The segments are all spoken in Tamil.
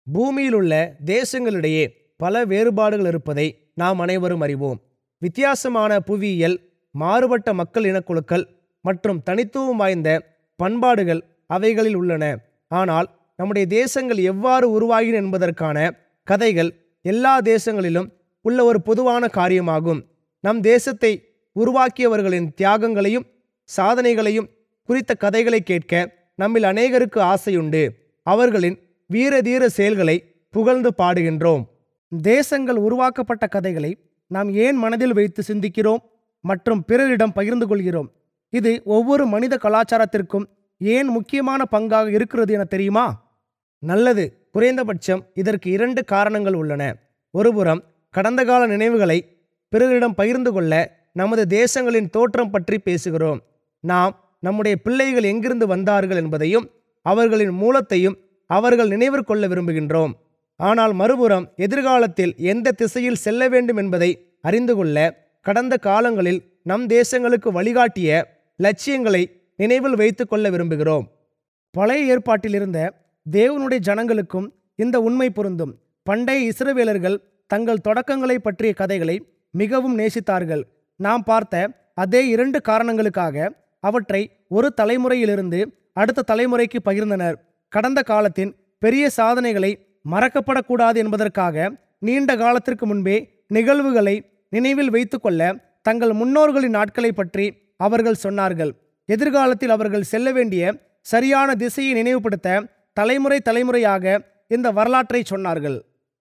பூமியிலுள்ள தேசங்களிடையே பல வேறுபாடுகள் இருப்பதை நாம் அனைவரும் அறிவோம் வித்தியாசமான புவியியல் மாறுபட்ட மக்கள் இனக்குழுக்கள் மற்றும் தனித்துவம் வாய்ந்த பண்பாடுகள் அவைகளில் உள்ளன ஆனால் நம்முடைய தேசங்கள் எவ்வாறு உருவாகின என்பதற்கான கதைகள் எல்லா தேசங்களிலும் உள்ள ஒரு பொதுவான காரியமாகும் நம் தேசத்தை உருவாக்கியவர்களின் தியாகங்களையும் சாதனைகளையும் குறித்த கதைகளை கேட்க நம்மில் அநேகருக்கு ஆசையுண்டு அவர்களின் வீர தீர செயல்களை புகழ்ந்து பாடுகின்றோம் தேசங்கள் உருவாக்கப்பட்ட கதைகளை நாம் ஏன் மனதில் வைத்து சிந்திக்கிறோம் மற்றும் பிறரிடம் பகிர்ந்து கொள்கிறோம் இது ஒவ்வொரு மனித கலாச்சாரத்திற்கும் ஏன் முக்கியமான பங்காக இருக்கிறது என தெரியுமா நல்லது குறைந்தபட்சம் இதற்கு இரண்டு காரணங்கள் உள்ளன ஒருபுறம் கடந்த கால நினைவுகளை பிறரிடம் பகிர்ந்து கொள்ள நமது தேசங்களின் தோற்றம் பற்றி பேசுகிறோம் நாம் நம்முடைய பிள்ளைகள் எங்கிருந்து வந்தார்கள் என்பதையும் அவர்களின் மூலத்தையும் அவர்கள் நினைவிற்கொள்ள விரும்புகின்றோம் ஆனால் மறுபுறம் எதிர்காலத்தில் எந்த திசையில் செல்ல வேண்டும் என்பதை அறிந்து கொள்ள கடந்த காலங்களில் நம் தேசங்களுக்கு வழிகாட்டிய லட்சியங்களை நினைவில் வைத்துக் கொள்ள விரும்புகிறோம் பழைய ஏற்பாட்டில் இருந்த தேவனுடைய ஜனங்களுக்கும் இந்த உண்மை பொருந்தும் பண்டைய இஸ்ரவேலர்கள் தங்கள் தொடக்கங்களை பற்றிய கதைகளை மிகவும் நேசித்தார்கள் நாம் பார்த்த அதே இரண்டு காரணங்களுக்காக அவற்றை ஒரு தலைமுறையிலிருந்து அடுத்த தலைமுறைக்கு பகிர்ந்தனர் கடந்த காலத்தின் பெரிய சாதனைகளை மறக்கப்படக்கூடாது என்பதற்காக நீண்ட காலத்திற்கு முன்பே நிகழ்வுகளை நினைவில் வைத்துக்கொள்ள தங்கள் முன்னோர்களின் நாட்களை பற்றி அவர்கள் சொன்னார்கள் எதிர்காலத்தில் அவர்கள் செல்ல வேண்டிய சரியான திசையை நினைவுபடுத்த தலைமுறை தலைமுறையாக இந்த வரலாற்றை சொன்னார்கள்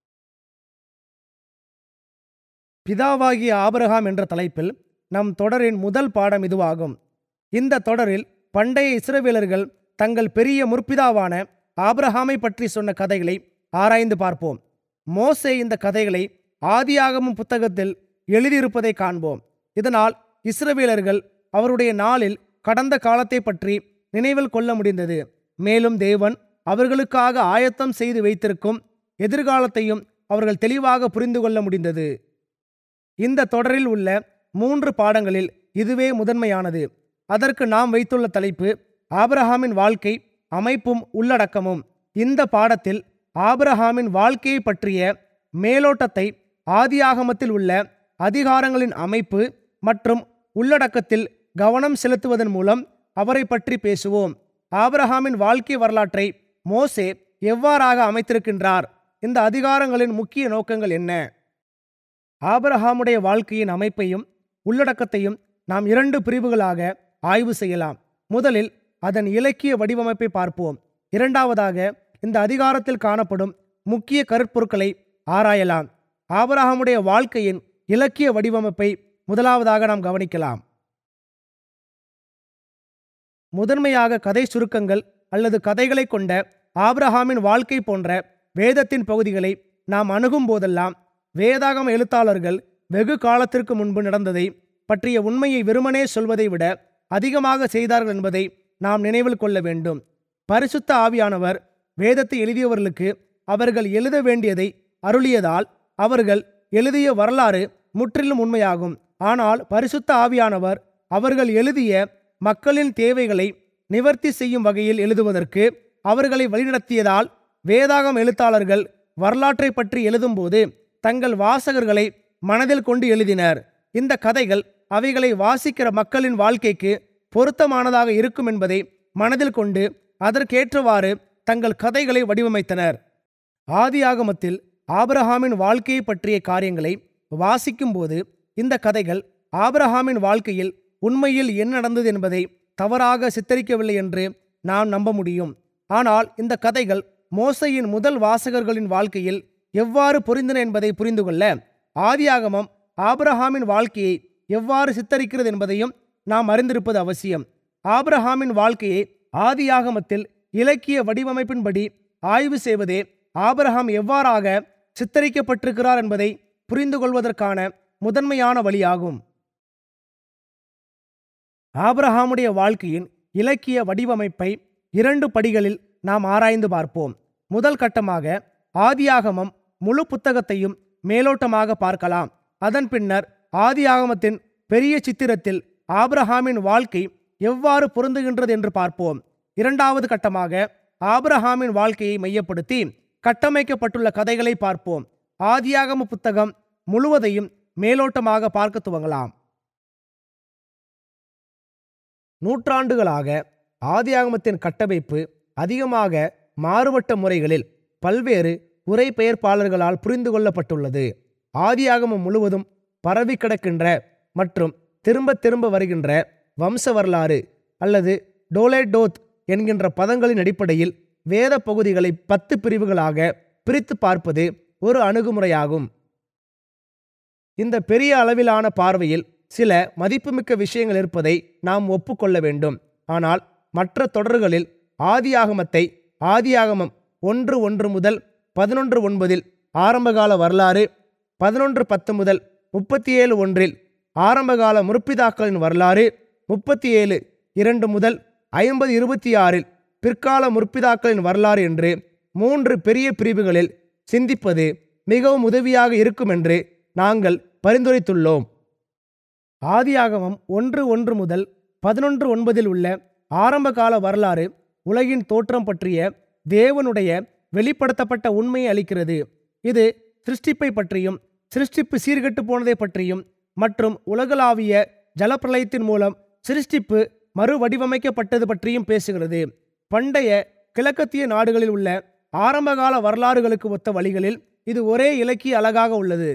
பிதாவாகிய ஆபிரகாம் என்ற தலைப்பில் நம் தொடரின் முதல் பாடம் இதுவாகும் இந்த தொடரில் பண்டைய இஸ்ரவேலர்கள் தங்கள் பெரிய முற்பிதாவான ஆபிரகாமை பற்றி சொன்ன கதைகளை ஆராய்ந்து பார்ப்போம் மோசே இந்த கதைகளை ஆதியாகமும் புத்தகத்தில் எழுதியிருப்பதை காண்போம் இதனால் இஸ்ரவேலர்கள் அவருடைய நாளில் கடந்த காலத்தை பற்றி நினைவில் கொள்ள முடிந்தது மேலும் தேவன் அவர்களுக்காக ஆயத்தம் செய்து வைத்திருக்கும் எதிர்காலத்தையும் அவர்கள் தெளிவாக புரிந்து கொள்ள முடிந்தது இந்த தொடரில் உள்ள மூன்று பாடங்களில் இதுவே முதன்மையானது அதற்கு நாம் வைத்துள்ள தலைப்பு ஆபிரஹாமின் வாழ்க்கை அமைப்பும் உள்ளடக்கமும் இந்த பாடத்தில் ஆபிரஹாமின் வாழ்க்கையை பற்றிய மேலோட்டத்தை ஆதியாகமத்தில் உள்ள அதிகாரங்களின் அமைப்பு மற்றும் உள்ளடக்கத்தில் கவனம் செலுத்துவதன் மூலம் அவரை பற்றி பேசுவோம் ஆபிரஹாமின் வாழ்க்கை வரலாற்றை மோசே எவ்வாறாக அமைத்திருக்கின்றார் இந்த அதிகாரங்களின் முக்கிய நோக்கங்கள் என்ன ஆபிரஹாமுடைய வாழ்க்கையின் அமைப்பையும் உள்ளடக்கத்தையும் நாம் இரண்டு பிரிவுகளாக ஆய்வு செய்யலாம் முதலில் அதன் இலக்கிய வடிவமைப்பை பார்ப்போம் இரண்டாவதாக இந்த அதிகாரத்தில் காணப்படும் முக்கிய கருப்பொருட்களை ஆராயலாம் ஆபிரஹாமுடைய வாழ்க்கையின் இலக்கிய வடிவமைப்பை முதலாவதாக நாம் கவனிக்கலாம் முதன்மையாக கதை சுருக்கங்கள் அல்லது கதைகளை கொண்ட ஆபிரஹாமின் வாழ்க்கை போன்ற வேதத்தின் பகுதிகளை நாம் அணுகும் போதெல்லாம் வேதாகம எழுத்தாளர்கள் வெகு காலத்திற்கு முன்பு நடந்ததை பற்றிய உண்மையை வெறுமனே சொல்வதை விட அதிகமாக செய்தார்கள் என்பதை நாம் நினைவில் கொள்ள வேண்டும் பரிசுத்த ஆவியானவர் வேதத்தை எழுதியவர்களுக்கு அவர்கள் எழுத வேண்டியதை அருளியதால் அவர்கள் எழுதிய வரலாறு முற்றிலும் உண்மையாகும் ஆனால் பரிசுத்த ஆவியானவர் அவர்கள் எழுதிய மக்களின் தேவைகளை நிவர்த்தி செய்யும் வகையில் எழுதுவதற்கு அவர்களை வழிநடத்தியதால் வேதாகம் எழுத்தாளர்கள் வரலாற்றை பற்றி எழுதும்போது தங்கள் வாசகர்களை மனதில் கொண்டு எழுதினர் இந்த கதைகள் அவைகளை வாசிக்கிற மக்களின் வாழ்க்கைக்கு பொருத்தமானதாக இருக்கும் என்பதை மனதில் கொண்டு அதற்கேற்றவாறு தங்கள் கதைகளை வடிவமைத்தனர் ஆதியாகமத்தில் ஆபிரஹாமின் வாழ்க்கையை பற்றிய காரியங்களை வாசிக்கும்போது இந்த கதைகள் ஆபிரஹாமின் வாழ்க்கையில் உண்மையில் என்ன நடந்தது என்பதை தவறாக சித்தரிக்கவில்லை என்று நாம் நம்ப முடியும் ஆனால் இந்த கதைகள் மோசையின் முதல் வாசகர்களின் வாழ்க்கையில் எவ்வாறு பொருந்தின என்பதை புரிந்து கொள்ள ஆதியாகமம் ஆபிரஹாமின் வாழ்க்கையை எவ்வாறு சித்தரிக்கிறது என்பதையும் நாம் அறிந்திருப்பது அவசியம் ஆபிரஹாமின் வாழ்க்கையை ஆதியாகமத்தில் இலக்கிய வடிவமைப்பின்படி ஆய்வு செய்வதே ஆபிரஹாம் எவ்வாறாக சித்தரிக்கப்பட்டிருக்கிறார் என்பதை புரிந்து கொள்வதற்கான முதன்மையான வழியாகும் ஆபிரஹாமுடைய வாழ்க்கையின் இலக்கிய வடிவமைப்பை இரண்டு படிகளில் நாம் ஆராய்ந்து பார்ப்போம் முதல் கட்டமாக ஆதியாகமம் முழு புத்தகத்தையும் மேலோட்டமாக பார்க்கலாம் அதன் பின்னர் ஆதியாகமத்தின் பெரிய சித்திரத்தில் ஆபிரஹாமின் வாழ்க்கை எவ்வாறு பொருந்துகின்றது என்று பார்ப்போம் இரண்டாவது கட்டமாக ஆபிரஹாமின் வாழ்க்கையை மையப்படுத்தி கட்டமைக்கப்பட்டுள்ள கதைகளை பார்ப்போம் ஆதியாகம புத்தகம் முழுவதையும் மேலோட்டமாக பார்க்க துவங்கலாம் நூற்றாண்டுகளாக ஆதியாகமத்தின் கட்டமைப்பு அதிகமாக மாறுபட்ட முறைகளில் பல்வேறு உரை பெயர்ப்பாளர்களால் புரிந்து கொள்ளப்பட்டுள்ளது ஆதியாகமம் முழுவதும் பரவி கிடக்கின்ற மற்றும் திரும்ப திரும்ப வருகின்ற வம்ச வரலாறு அல்லது டோலேடோத் என்கின்ற பதங்களின் அடிப்படையில் வேத பகுதிகளை பத்து பிரிவுகளாக பிரித்து பார்ப்பது ஒரு அணுகுமுறையாகும் இந்த பெரிய அளவிலான பார்வையில் சில மதிப்புமிக்க விஷயங்கள் இருப்பதை நாம் ஒப்புக்கொள்ள வேண்டும் ஆனால் மற்ற தொடர்களில் ஆதியாகமத்தை ஆதியாகமம் ஒன்று ஒன்று முதல் பதினொன்று ஒன்பதில் ஆரம்பகால வரலாறு பதினொன்று பத்து முதல் முப்பத்தி ஏழு ஒன்றில் ஆரம்பகால முற்பிதாக்களின் வரலாறு முப்பத்தி ஏழு இரண்டு முதல் ஐம்பது இருபத்தி ஆறில் பிற்கால முற்பிதாக்களின் வரலாறு என்று மூன்று பெரிய பிரிவுகளில் சிந்திப்பது மிகவும் உதவியாக இருக்கும் என்று நாங்கள் பரிந்துரைத்துள்ளோம் ஆதியாகமம் ஒன்று ஒன்று முதல் பதினொன்று ஒன்பதில் உள்ள ஆரம்பகால வரலாறு உலகின் தோற்றம் பற்றிய தேவனுடைய வெளிப்படுத்தப்பட்ட உண்மையை அளிக்கிறது இது சிருஷ்டிப்பை பற்றியும் சிருஷ்டிப்பு சீர்கெட்டு போனதை பற்றியும் மற்றும் உலகளாவிய ஜலப்பிரளயத்தின் மூலம் சிருஷ்டிப்பு மறுவடிவமைக்கப்பட்டது பற்றியும் பேசுகிறது பண்டைய கிழக்கத்திய நாடுகளில் உள்ள ஆரம்பகால வரலாறுகளுக்கு ஒத்த வழிகளில் இது ஒரே இலக்கிய அழகாக உள்ளது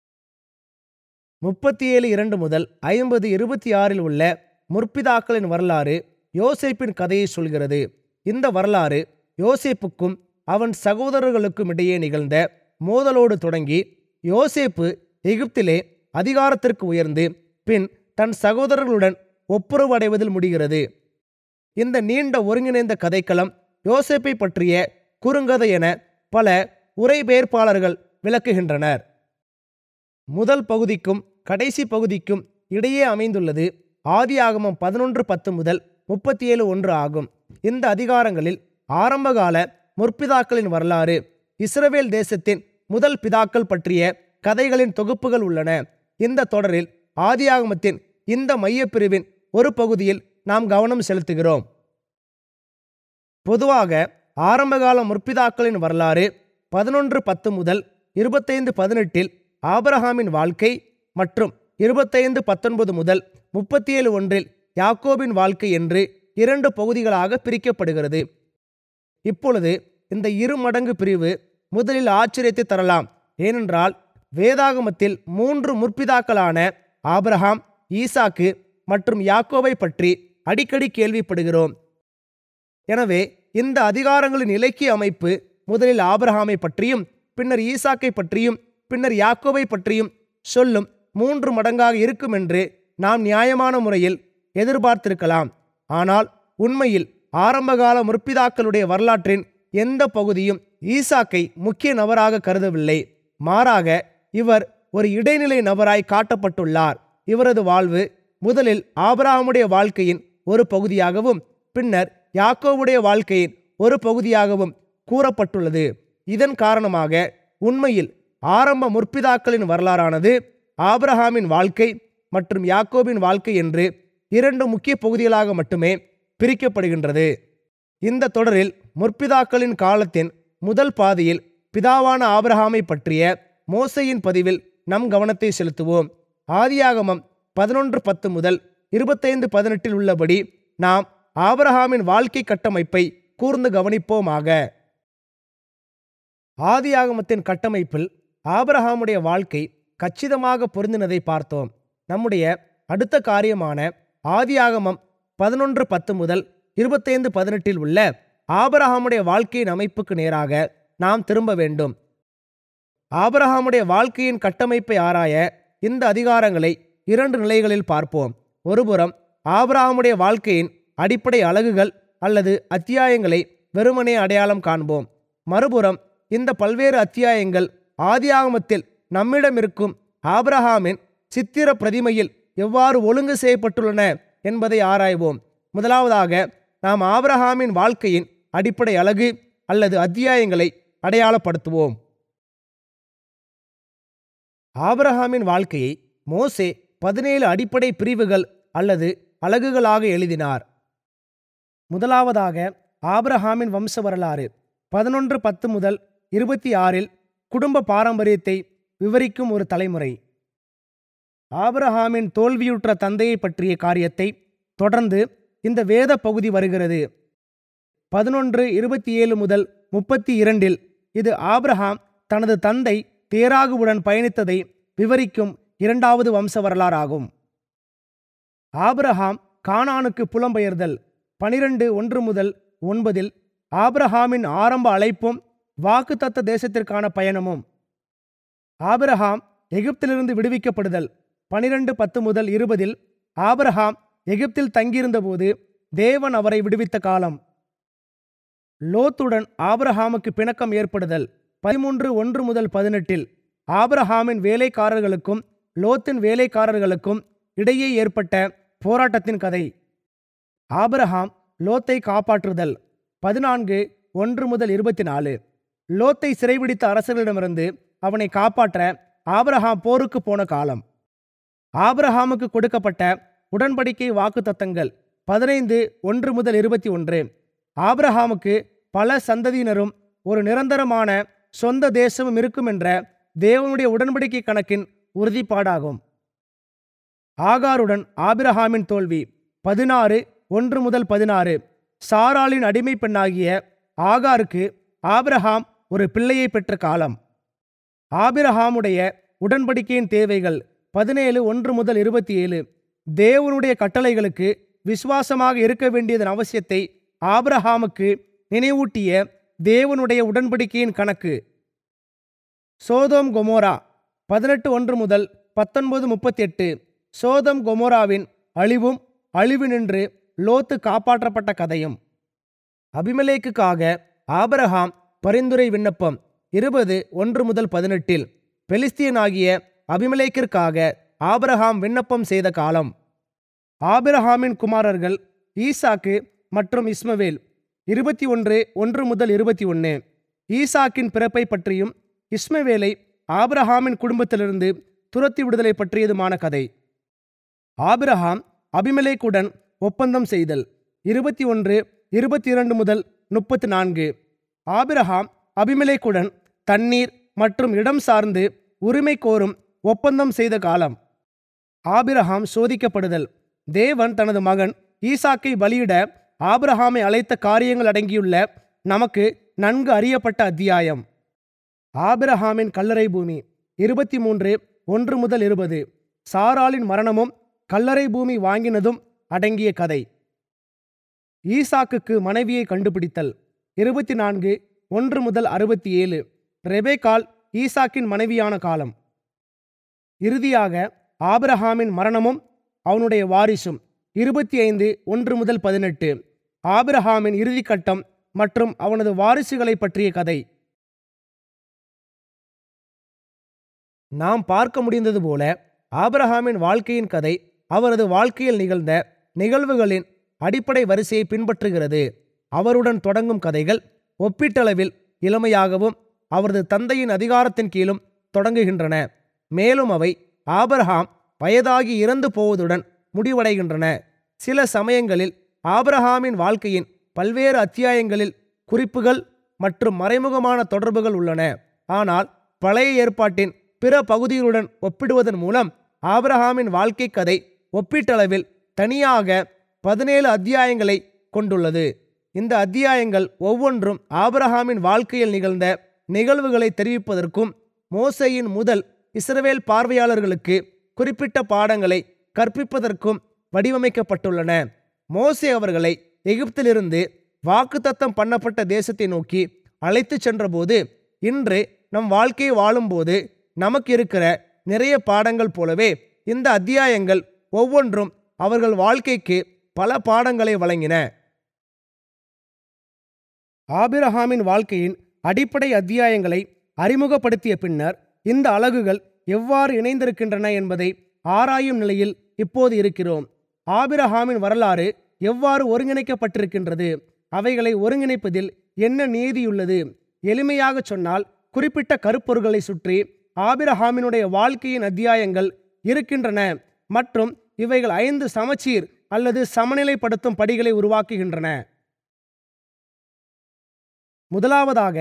முப்பத்தி ஏழு இரண்டு முதல் ஐம்பது இருபத்தி ஆறில் உள்ள முற்பிதாக்களின் வரலாறு யோசேப்பின் கதையை சொல்கிறது இந்த வரலாறு யோசேப்புக்கும் அவன் சகோதரர்களுக்கும் இடையே நிகழ்ந்த மோதலோடு தொடங்கி யோசேப்பு எகிப்திலே அதிகாரத்திற்கு உயர்ந்து பின் தன் சகோதரர்களுடன் ஒப்புரவடைவதில் முடிகிறது இந்த நீண்ட ஒருங்கிணைந்த கதைக்களம் யோசேப்பை பற்றிய குறுங்கதை என பல உரைபெயர்ப்பாளர்கள் விளக்குகின்றனர் முதல் பகுதிக்கும் கடைசி பகுதிக்கும் இடையே அமைந்துள்ளது ஆதியாகமம் பதினொன்று பத்து முதல் முப்பத்தி ஏழு ஒன்று ஆகும் இந்த அதிகாரங்களில் ஆரம்பகால முற்பிதாக்களின் வரலாறு இஸ்ரவேல் தேசத்தின் முதல் பிதாக்கள் பற்றிய கதைகளின் தொகுப்புகள் உள்ளன இந்த தொடரில் ஆதியாகமத்தின் இந்த மையப்பிரிவின் ஒரு பகுதியில் நாம் கவனம் செலுத்துகிறோம் பொதுவாக ஆரம்பகால முற்பிதாக்களின் வரலாறு பதினொன்று பத்து முதல் இருபத்தைந்து பதினெட்டில் ஆபிரஹாமின் வாழ்க்கை மற்றும் இருபத்தைந்து பத்தொன்பது முதல் முப்பத்தி ஏழு ஒன்றில் யாக்கோபின் வாழ்க்கை என்று இரண்டு பகுதிகளாக பிரிக்கப்படுகிறது இப்பொழுது இந்த இரு மடங்கு பிரிவு முதலில் ஆச்சரியத்தை தரலாம் ஏனென்றால் வேதாகமத்தில் மூன்று முற்பிதாக்களான ஆபிரகாம் ஈசாக்கு மற்றும் யாக்கோபை பற்றி அடிக்கடி கேள்விப்படுகிறோம் எனவே இந்த அதிகாரங்களின் இலக்கிய அமைப்பு முதலில் ஆபிரகாமை பற்றியும் பின்னர் ஈசாக்கை பற்றியும் பின்னர் யாக்கோபை பற்றியும் சொல்லும் மூன்று மடங்காக இருக்கும் என்று நாம் நியாயமான முறையில் எதிர்பார்த்திருக்கலாம் ஆனால் உண்மையில் ஆரம்பகால முற்பிதாக்களுடைய வரலாற்றின் எந்த பகுதியும் ஈசாக்கை முக்கிய நபராக கருதவில்லை மாறாக இவர் ஒரு இடைநிலை நபராய் காட்டப்பட்டுள்ளார் இவரது வாழ்வு முதலில் ஆபிரகாமுடைய வாழ்க்கையின் ஒரு பகுதியாகவும் பின்னர் யாக்கோவுடைய வாழ்க்கையின் ஒரு பகுதியாகவும் கூறப்பட்டுள்ளது இதன் காரணமாக உண்மையில் ஆரம்ப முற்பிதாக்களின் வரலாறானது ஆபிரஹாமின் வாழ்க்கை மற்றும் யாக்கோபின் வாழ்க்கை என்று இரண்டு முக்கிய பகுதிகளாக மட்டுமே பிரிக்கப்படுகின்றது இந்த தொடரில் முற்பிதாக்களின் காலத்தின் முதல் பாதியில் பிதாவான ஆபிரஹாமை பற்றிய மோசையின் பதிவில் நம் கவனத்தை செலுத்துவோம் ஆதியாகமம் பதினொன்று பத்து முதல் இருபத்தைந்து பதினெட்டில் உள்ளபடி நாம் ஆபிரஹாமின் வாழ்க்கை கட்டமைப்பை கூர்ந்து கவனிப்போமாக ஆதியாகமத்தின் கட்டமைப்பில் ஆபிரஹாமுடைய வாழ்க்கை கச்சிதமாக பொருந்தினதை பார்த்தோம் நம்முடைய அடுத்த காரியமான ஆதியாகமம் பதினொன்று பத்து முதல் இருபத்தைந்து பதினெட்டில் உள்ள ஆபிரஹாமுடைய வாழ்க்கையின் அமைப்புக்கு நேராக நாம் திரும்ப வேண்டும் ஆபிரஹாமுடைய வாழ்க்கையின் கட்டமைப்பை ஆராய இந்த அதிகாரங்களை இரண்டு நிலைகளில் பார்ப்போம் ஒருபுறம் ஆபிரஹாமுடைய வாழ்க்கையின் அடிப்படை அலகுகள் அல்லது அத்தியாயங்களை வெறுமனே அடையாளம் காண்போம் மறுபுறம் இந்த பல்வேறு அத்தியாயங்கள் ஆதியாகமத்தில் நம்மிடம் இருக்கும் ஆபிரஹாமின் சித்திர பிரதிமையில் எவ்வாறு ஒழுங்கு செய்யப்பட்டுள்ளன என்பதை ஆராய்வோம் முதலாவதாக நாம் ஆபிரஹாமின் வாழ்க்கையின் அடிப்படை அலகு அல்லது அத்தியாயங்களை அடையாளப்படுத்துவோம் ஆபிரஹாமின் வாழ்க்கையை மோசே பதினேழு அடிப்படை பிரிவுகள் அல்லது அலகுகளாக எழுதினார் முதலாவதாக ஆபிரஹாமின் வம்ச வரலாறு பதினொன்று பத்து முதல் இருபத்தி ஆறில் குடும்ப பாரம்பரியத்தை விவரிக்கும் ஒரு தலைமுறை ஆபிரஹாமின் தோல்வியுற்ற தந்தையை பற்றிய காரியத்தை தொடர்ந்து இந்த வேத பகுதி வருகிறது பதினொன்று இருபத்தி ஏழு முதல் முப்பத்தி இரண்டில் இது ஆபிரஹாம் தனது தந்தை தேராகுவுடன் பயணித்ததை விவரிக்கும் இரண்டாவது வம்ச வரலாறாகும் ஆபிரஹாம் கானானுக்கு புலம்பெயர்தல் பனிரெண்டு ஒன்று முதல் ஒன்பதில் ஆபிரஹாமின் ஆரம்ப அழைப்பும் வாக்குத்தத்த தேசத்திற்கான பயணமும் ஆபிரஹாம் எகிப்திலிருந்து விடுவிக்கப்படுதல் பனிரெண்டு பத்து முதல் இருபதில் ஆபிரஹாம் எகிப்தில் தங்கியிருந்தபோது தேவன் அவரை விடுவித்த காலம் லோத்துடன் ஆபிரஹாமுக்கு பிணக்கம் ஏற்படுதல் பதிமூன்று ஒன்று முதல் பதினெட்டில் ஆபிரஹாமின் வேலைக்காரர்களுக்கும் லோத்தின் வேலைக்காரர்களுக்கும் இடையே ஏற்பட்ட போராட்டத்தின் கதை ஆபிரஹாம் லோத்தை காப்பாற்றுதல் பதினான்கு ஒன்று முதல் இருபத்தி நாலு லோத்தை சிறைபிடித்த அரசர்களிடமிருந்து அவனை காப்பாற்ற ஆபிரஹாம் போருக்கு போன காலம் ஆபிரஹாமுக்கு கொடுக்கப்பட்ட உடன்படிக்கை வாக்குத்தத்தங்கள் பதினைந்து ஒன்று முதல் இருபத்தி ஒன்று ஆபிரஹாமுக்கு பல சந்ததியினரும் ஒரு நிரந்தரமான சொந்த தேசமும் இருக்கும் என்ற தேவனுடைய உடன்படிக்கை கணக்கின் உறுதிப்பாடாகும் ஆகாருடன் ஆபிரஹாமின் தோல்வி பதினாறு ஒன்று முதல் பதினாறு சாராளின் அடிமை பெண்ணாகிய ஆகாருக்கு ஆபிரஹாம் ஒரு பிள்ளையை பெற்ற காலம் ஆபிரஹாமுடைய உடன்படிக்கையின் தேவைகள் பதினேழு ஒன்று முதல் இருபத்தி ஏழு தேவனுடைய கட்டளைகளுக்கு விசுவாசமாக இருக்க வேண்டியதன் அவசியத்தை ஆபிரஹாமுக்கு நினைவூட்டிய தேவனுடைய உடன்படிக்கையின் கணக்கு சோதோம் கொமோரா பதினெட்டு ஒன்று முதல் பத்தொன்பது முப்பத்தி எட்டு சோதம் கொமோராவின் அழிவும் அழிவு நின்று லோத்து காப்பாற்றப்பட்ட கதையும் அபிமலேக்குக்காக ஆபிரஹாம் பரிந்துரை விண்ணப்பம் இருபது ஒன்று முதல் பதினெட்டில் பெலிஸ்தியனாகிய அபிமலேக்கிற்காக ஆபிரஹாம் விண்ணப்பம் செய்த காலம் ஆபிரஹாமின் குமாரர்கள் ஈசாக்கு மற்றும் இஸ்மவேல் இருபத்தி ஒன்று ஒன்று முதல் இருபத்தி ஒன்று ஈசாக்கின் பிறப்பை பற்றியும் இஸ்மவேலை ஆபிரஹாமின் குடும்பத்திலிருந்து துரத்தி விடுதலை பற்றியதுமான கதை ஆபிரஹாம் அபிமலேக்குடன் ஒப்பந்தம் செய்தல் இருபத்தி ஒன்று இருபத்தி இரண்டு முதல் முப்பத்து நான்கு ஆபிரஹாம் அபிமலேக்குடன் தண்ணீர் மற்றும் இடம் சார்ந்து உரிமை கோரும் ஒப்பந்தம் செய்த காலம் ஆபிரஹாம் சோதிக்கப்படுதல் தேவன் தனது மகன் ஈசாக்கை பலியிட ஆபிரஹாமை அழைத்த காரியங்கள் அடங்கியுள்ள நமக்கு நன்கு அறியப்பட்ட அத்தியாயம் ஆபிரஹாமின் கல்லறை பூமி இருபத்தி மூன்று ஒன்று முதல் இருபது சாராளின் மரணமும் கல்லறை பூமி வாங்கினதும் அடங்கிய கதை ஈசாக்குக்கு மனைவியை கண்டுபிடித்தல் இருபத்தி நான்கு ஒன்று முதல் அறுபத்தி ஏழு ரெபேக்கால் ஈசாக்கின் மனைவியான காலம் இறுதியாக ஆபிரஹாமின் மரணமும் அவனுடைய வாரிசும் இருபத்தி ஐந்து ஒன்று முதல் பதினெட்டு ஆபிரஹாமின் இறுதிக்கட்டம் மற்றும் அவனது வாரிசுகளை பற்றிய கதை நாம் பார்க்க முடிந்தது போல ஆபிரஹாமின் வாழ்க்கையின் கதை அவரது வாழ்க்கையில் நிகழ்ந்த நிகழ்வுகளின் அடிப்படை வரிசையை பின்பற்றுகிறது அவருடன் தொடங்கும் கதைகள் ஒப்பீட்டளவில் இளமையாகவும் அவரது தந்தையின் அதிகாரத்தின் கீழும் தொடங்குகின்றன மேலும் அவை ஆபிரஹாம் வயதாகி இறந்து போவதுடன் முடிவடைகின்றன சில சமயங்களில் ஆபிரஹாமின் வாழ்க்கையின் பல்வேறு அத்தியாயங்களில் குறிப்புகள் மற்றும் மறைமுகமான தொடர்புகள் உள்ளன ஆனால் பழைய ஏற்பாட்டின் பிற பகுதிகளுடன் ஒப்பிடுவதன் மூலம் ஆபிரஹாமின் வாழ்க்கை கதை ஒப்பீட்டளவில் தனியாக பதினேழு அத்தியாயங்களை கொண்டுள்ளது இந்த அத்தியாயங்கள் ஒவ்வொன்றும் ஆபிரஹாமின் வாழ்க்கையில் நிகழ்ந்த நிகழ்வுகளை தெரிவிப்பதற்கும் மோசையின் முதல் இஸ்ரவேல் பார்வையாளர்களுக்கு குறிப்பிட்ட பாடங்களை கற்பிப்பதற்கும் வடிவமைக்கப்பட்டுள்ளன மோசே அவர்களை எகிப்திலிருந்து வாக்குத்தத்தம் பண்ணப்பட்ட தேசத்தை நோக்கி அழைத்துச் சென்றபோது இன்று நம் வாழ்க்கையை வாழும்போது நமக்கு இருக்கிற நிறைய பாடங்கள் போலவே இந்த அத்தியாயங்கள் ஒவ்வொன்றும் அவர்கள் வாழ்க்கைக்கு பல பாடங்களை வழங்கின ஆபிரஹாமின் வாழ்க்கையின் அடிப்படை அத்தியாயங்களை அறிமுகப்படுத்திய பின்னர் இந்த அலகுகள் எவ்வாறு இணைந்திருக்கின்றன என்பதை ஆராயும் நிலையில் இப்போது இருக்கிறோம் ஆபிரஹாமின் வரலாறு எவ்வாறு ஒருங்கிணைக்கப்பட்டிருக்கின்றது அவைகளை ஒருங்கிணைப்பதில் என்ன நீதியுள்ளது எளிமையாக சொன்னால் குறிப்பிட்ட கருப்பொருள்களை சுற்றி ஆபிரஹாமினுடைய வாழ்க்கையின் அத்தியாயங்கள் இருக்கின்றன மற்றும் இவைகள் ஐந்து சமச்சீர் அல்லது சமநிலைப்படுத்தும் படிகளை உருவாக்குகின்றன முதலாவதாக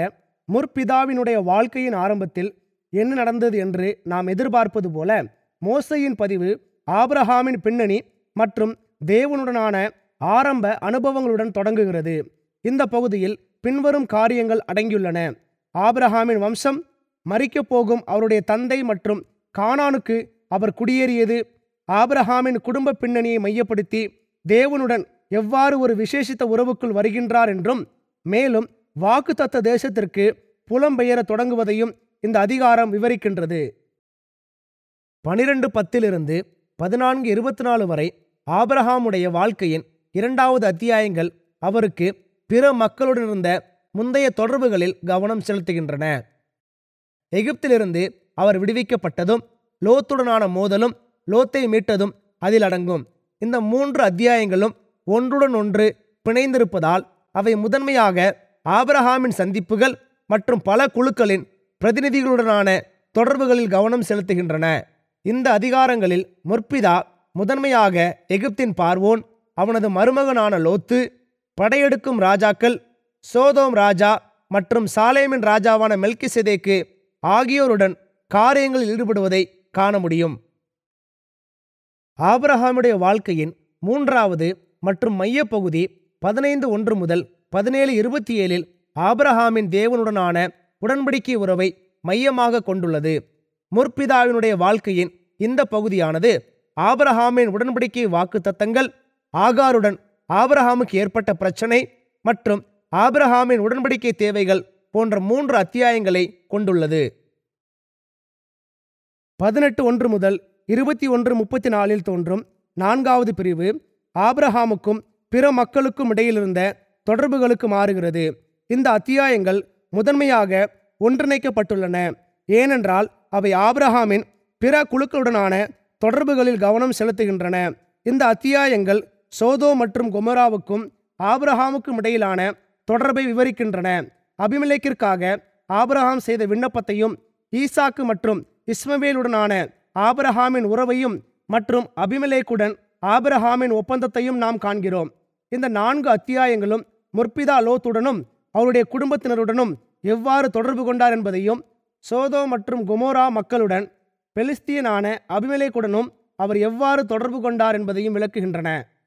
முற்பிதாவினுடைய வாழ்க்கையின் ஆரம்பத்தில் என்ன நடந்தது என்று நாம் எதிர்பார்ப்பது போல மோசையின் பதிவு ஆபிரஹாமின் பின்னணி மற்றும் தேவனுடனான ஆரம்ப அனுபவங்களுடன் தொடங்குகிறது இந்த பகுதியில் பின்வரும் காரியங்கள் அடங்கியுள்ளன ஆபிரஹாமின் வம்சம் மறிக்கப் போகும் அவருடைய தந்தை மற்றும் கானானுக்கு அவர் குடியேறியது ஆபிரஹாமின் குடும்ப பின்னணியை மையப்படுத்தி தேவனுடன் எவ்வாறு ஒரு விசேஷித்த உறவுக்குள் வருகின்றார் என்றும் மேலும் வாக்குத்தத்த தேசத்திற்கு புலம்பெயர தொடங்குவதையும் இந்த அதிகாரம் விவரிக்கின்றது பனிரெண்டு பத்திலிருந்து பதினான்கு இருபத்தி நாலு வரை ஆபிரஹாமுடைய வாழ்க்கையின் இரண்டாவது அத்தியாயங்கள் அவருக்கு பிற மக்களுடன் இருந்த முந்தைய தொடர்புகளில் கவனம் செலுத்துகின்றன எகிப்திலிருந்து அவர் விடுவிக்கப்பட்டதும் லோத்துடனான மோதலும் லோத்தை மீட்டதும் அதில் அடங்கும் இந்த மூன்று அத்தியாயங்களும் ஒன்றுடன் ஒன்று பிணைந்திருப்பதால் அவை முதன்மையாக ஆபிரஹாமின் சந்திப்புகள் மற்றும் பல குழுக்களின் பிரதிநிதிகளுடனான தொடர்புகளில் கவனம் செலுத்துகின்றன இந்த அதிகாரங்களில் முற்பிதா முதன்மையாக எகிப்தின் பார்வோன் அவனது மருமகனான லோத்து படையெடுக்கும் ராஜாக்கள் சோதோம் ராஜா மற்றும் சாலேமின் ராஜாவான மெல்கிசெதேக்கு ஆகியோருடன் காரியங்களில் ஈடுபடுவதை காண முடியும் ஆபிரஹாமுடைய வாழ்க்கையின் மூன்றாவது மற்றும் மையப்பகுதி பதினைந்து ஒன்று முதல் பதினேழு இருபத்தி ஏழில் ஆபிரஹாமின் தேவனுடனான உடன்படிக்கை உறவை மையமாக கொண்டுள்ளது முற்பிதாவினுடைய வாழ்க்கையின் இந்த பகுதியானது ஆபிரஹாமின் உடன்படிக்கை வாக்குத்தத்தங்கள் ஆகாருடன் ஆபிரஹாமுக்கு ஏற்பட்ட பிரச்சனை மற்றும் ஆபிரஹாமின் உடன்படிக்கை தேவைகள் போன்ற மூன்று அத்தியாயங்களை கொண்டுள்ளது பதினெட்டு ஒன்று முதல் இருபத்தி ஒன்று முப்பத்தி நாலில் தோன்றும் நான்காவது பிரிவு ஆபிரஹாமுக்கும் பிற மக்களுக்கும் இடையிலிருந்த தொடர்புகளுக்கு மாறுகிறது இந்த அத்தியாயங்கள் முதன்மையாக ஒன்றிணைக்கப்பட்டுள்ளன ஏனென்றால் அவை ஆபிரஹாமின் பிற குழுக்களுடனான தொடர்புகளில் கவனம் செலுத்துகின்றன இந்த அத்தியாயங்கள் சோதோ மற்றும் கொமராவுக்கும் ஆபிரஹாமுக்கும் இடையிலான தொடர்பை விவரிக்கின்றன அபிமெலேக்கிற்காக ஆபிரஹாம் செய்த விண்ணப்பத்தையும் ஈசாக்கு மற்றும் இஸ்மவேலுடனான ஆபிரஹாமின் உறவையும் மற்றும் அபிமெலேக்குடன் ஆபிரஹாமின் ஒப்பந்தத்தையும் நாம் காண்கிறோம் இந்த நான்கு அத்தியாயங்களும் முற்பிதா லோத்துடனும் அவருடைய குடும்பத்தினருடனும் எவ்வாறு தொடர்பு கொண்டார் என்பதையும் சோதோ மற்றும் குமோரா மக்களுடன் பெலிஸ்தியனான அபிமெலேக்குடனும் அவர் எவ்வாறு தொடர்பு கொண்டார் என்பதையும் விளக்குகின்றன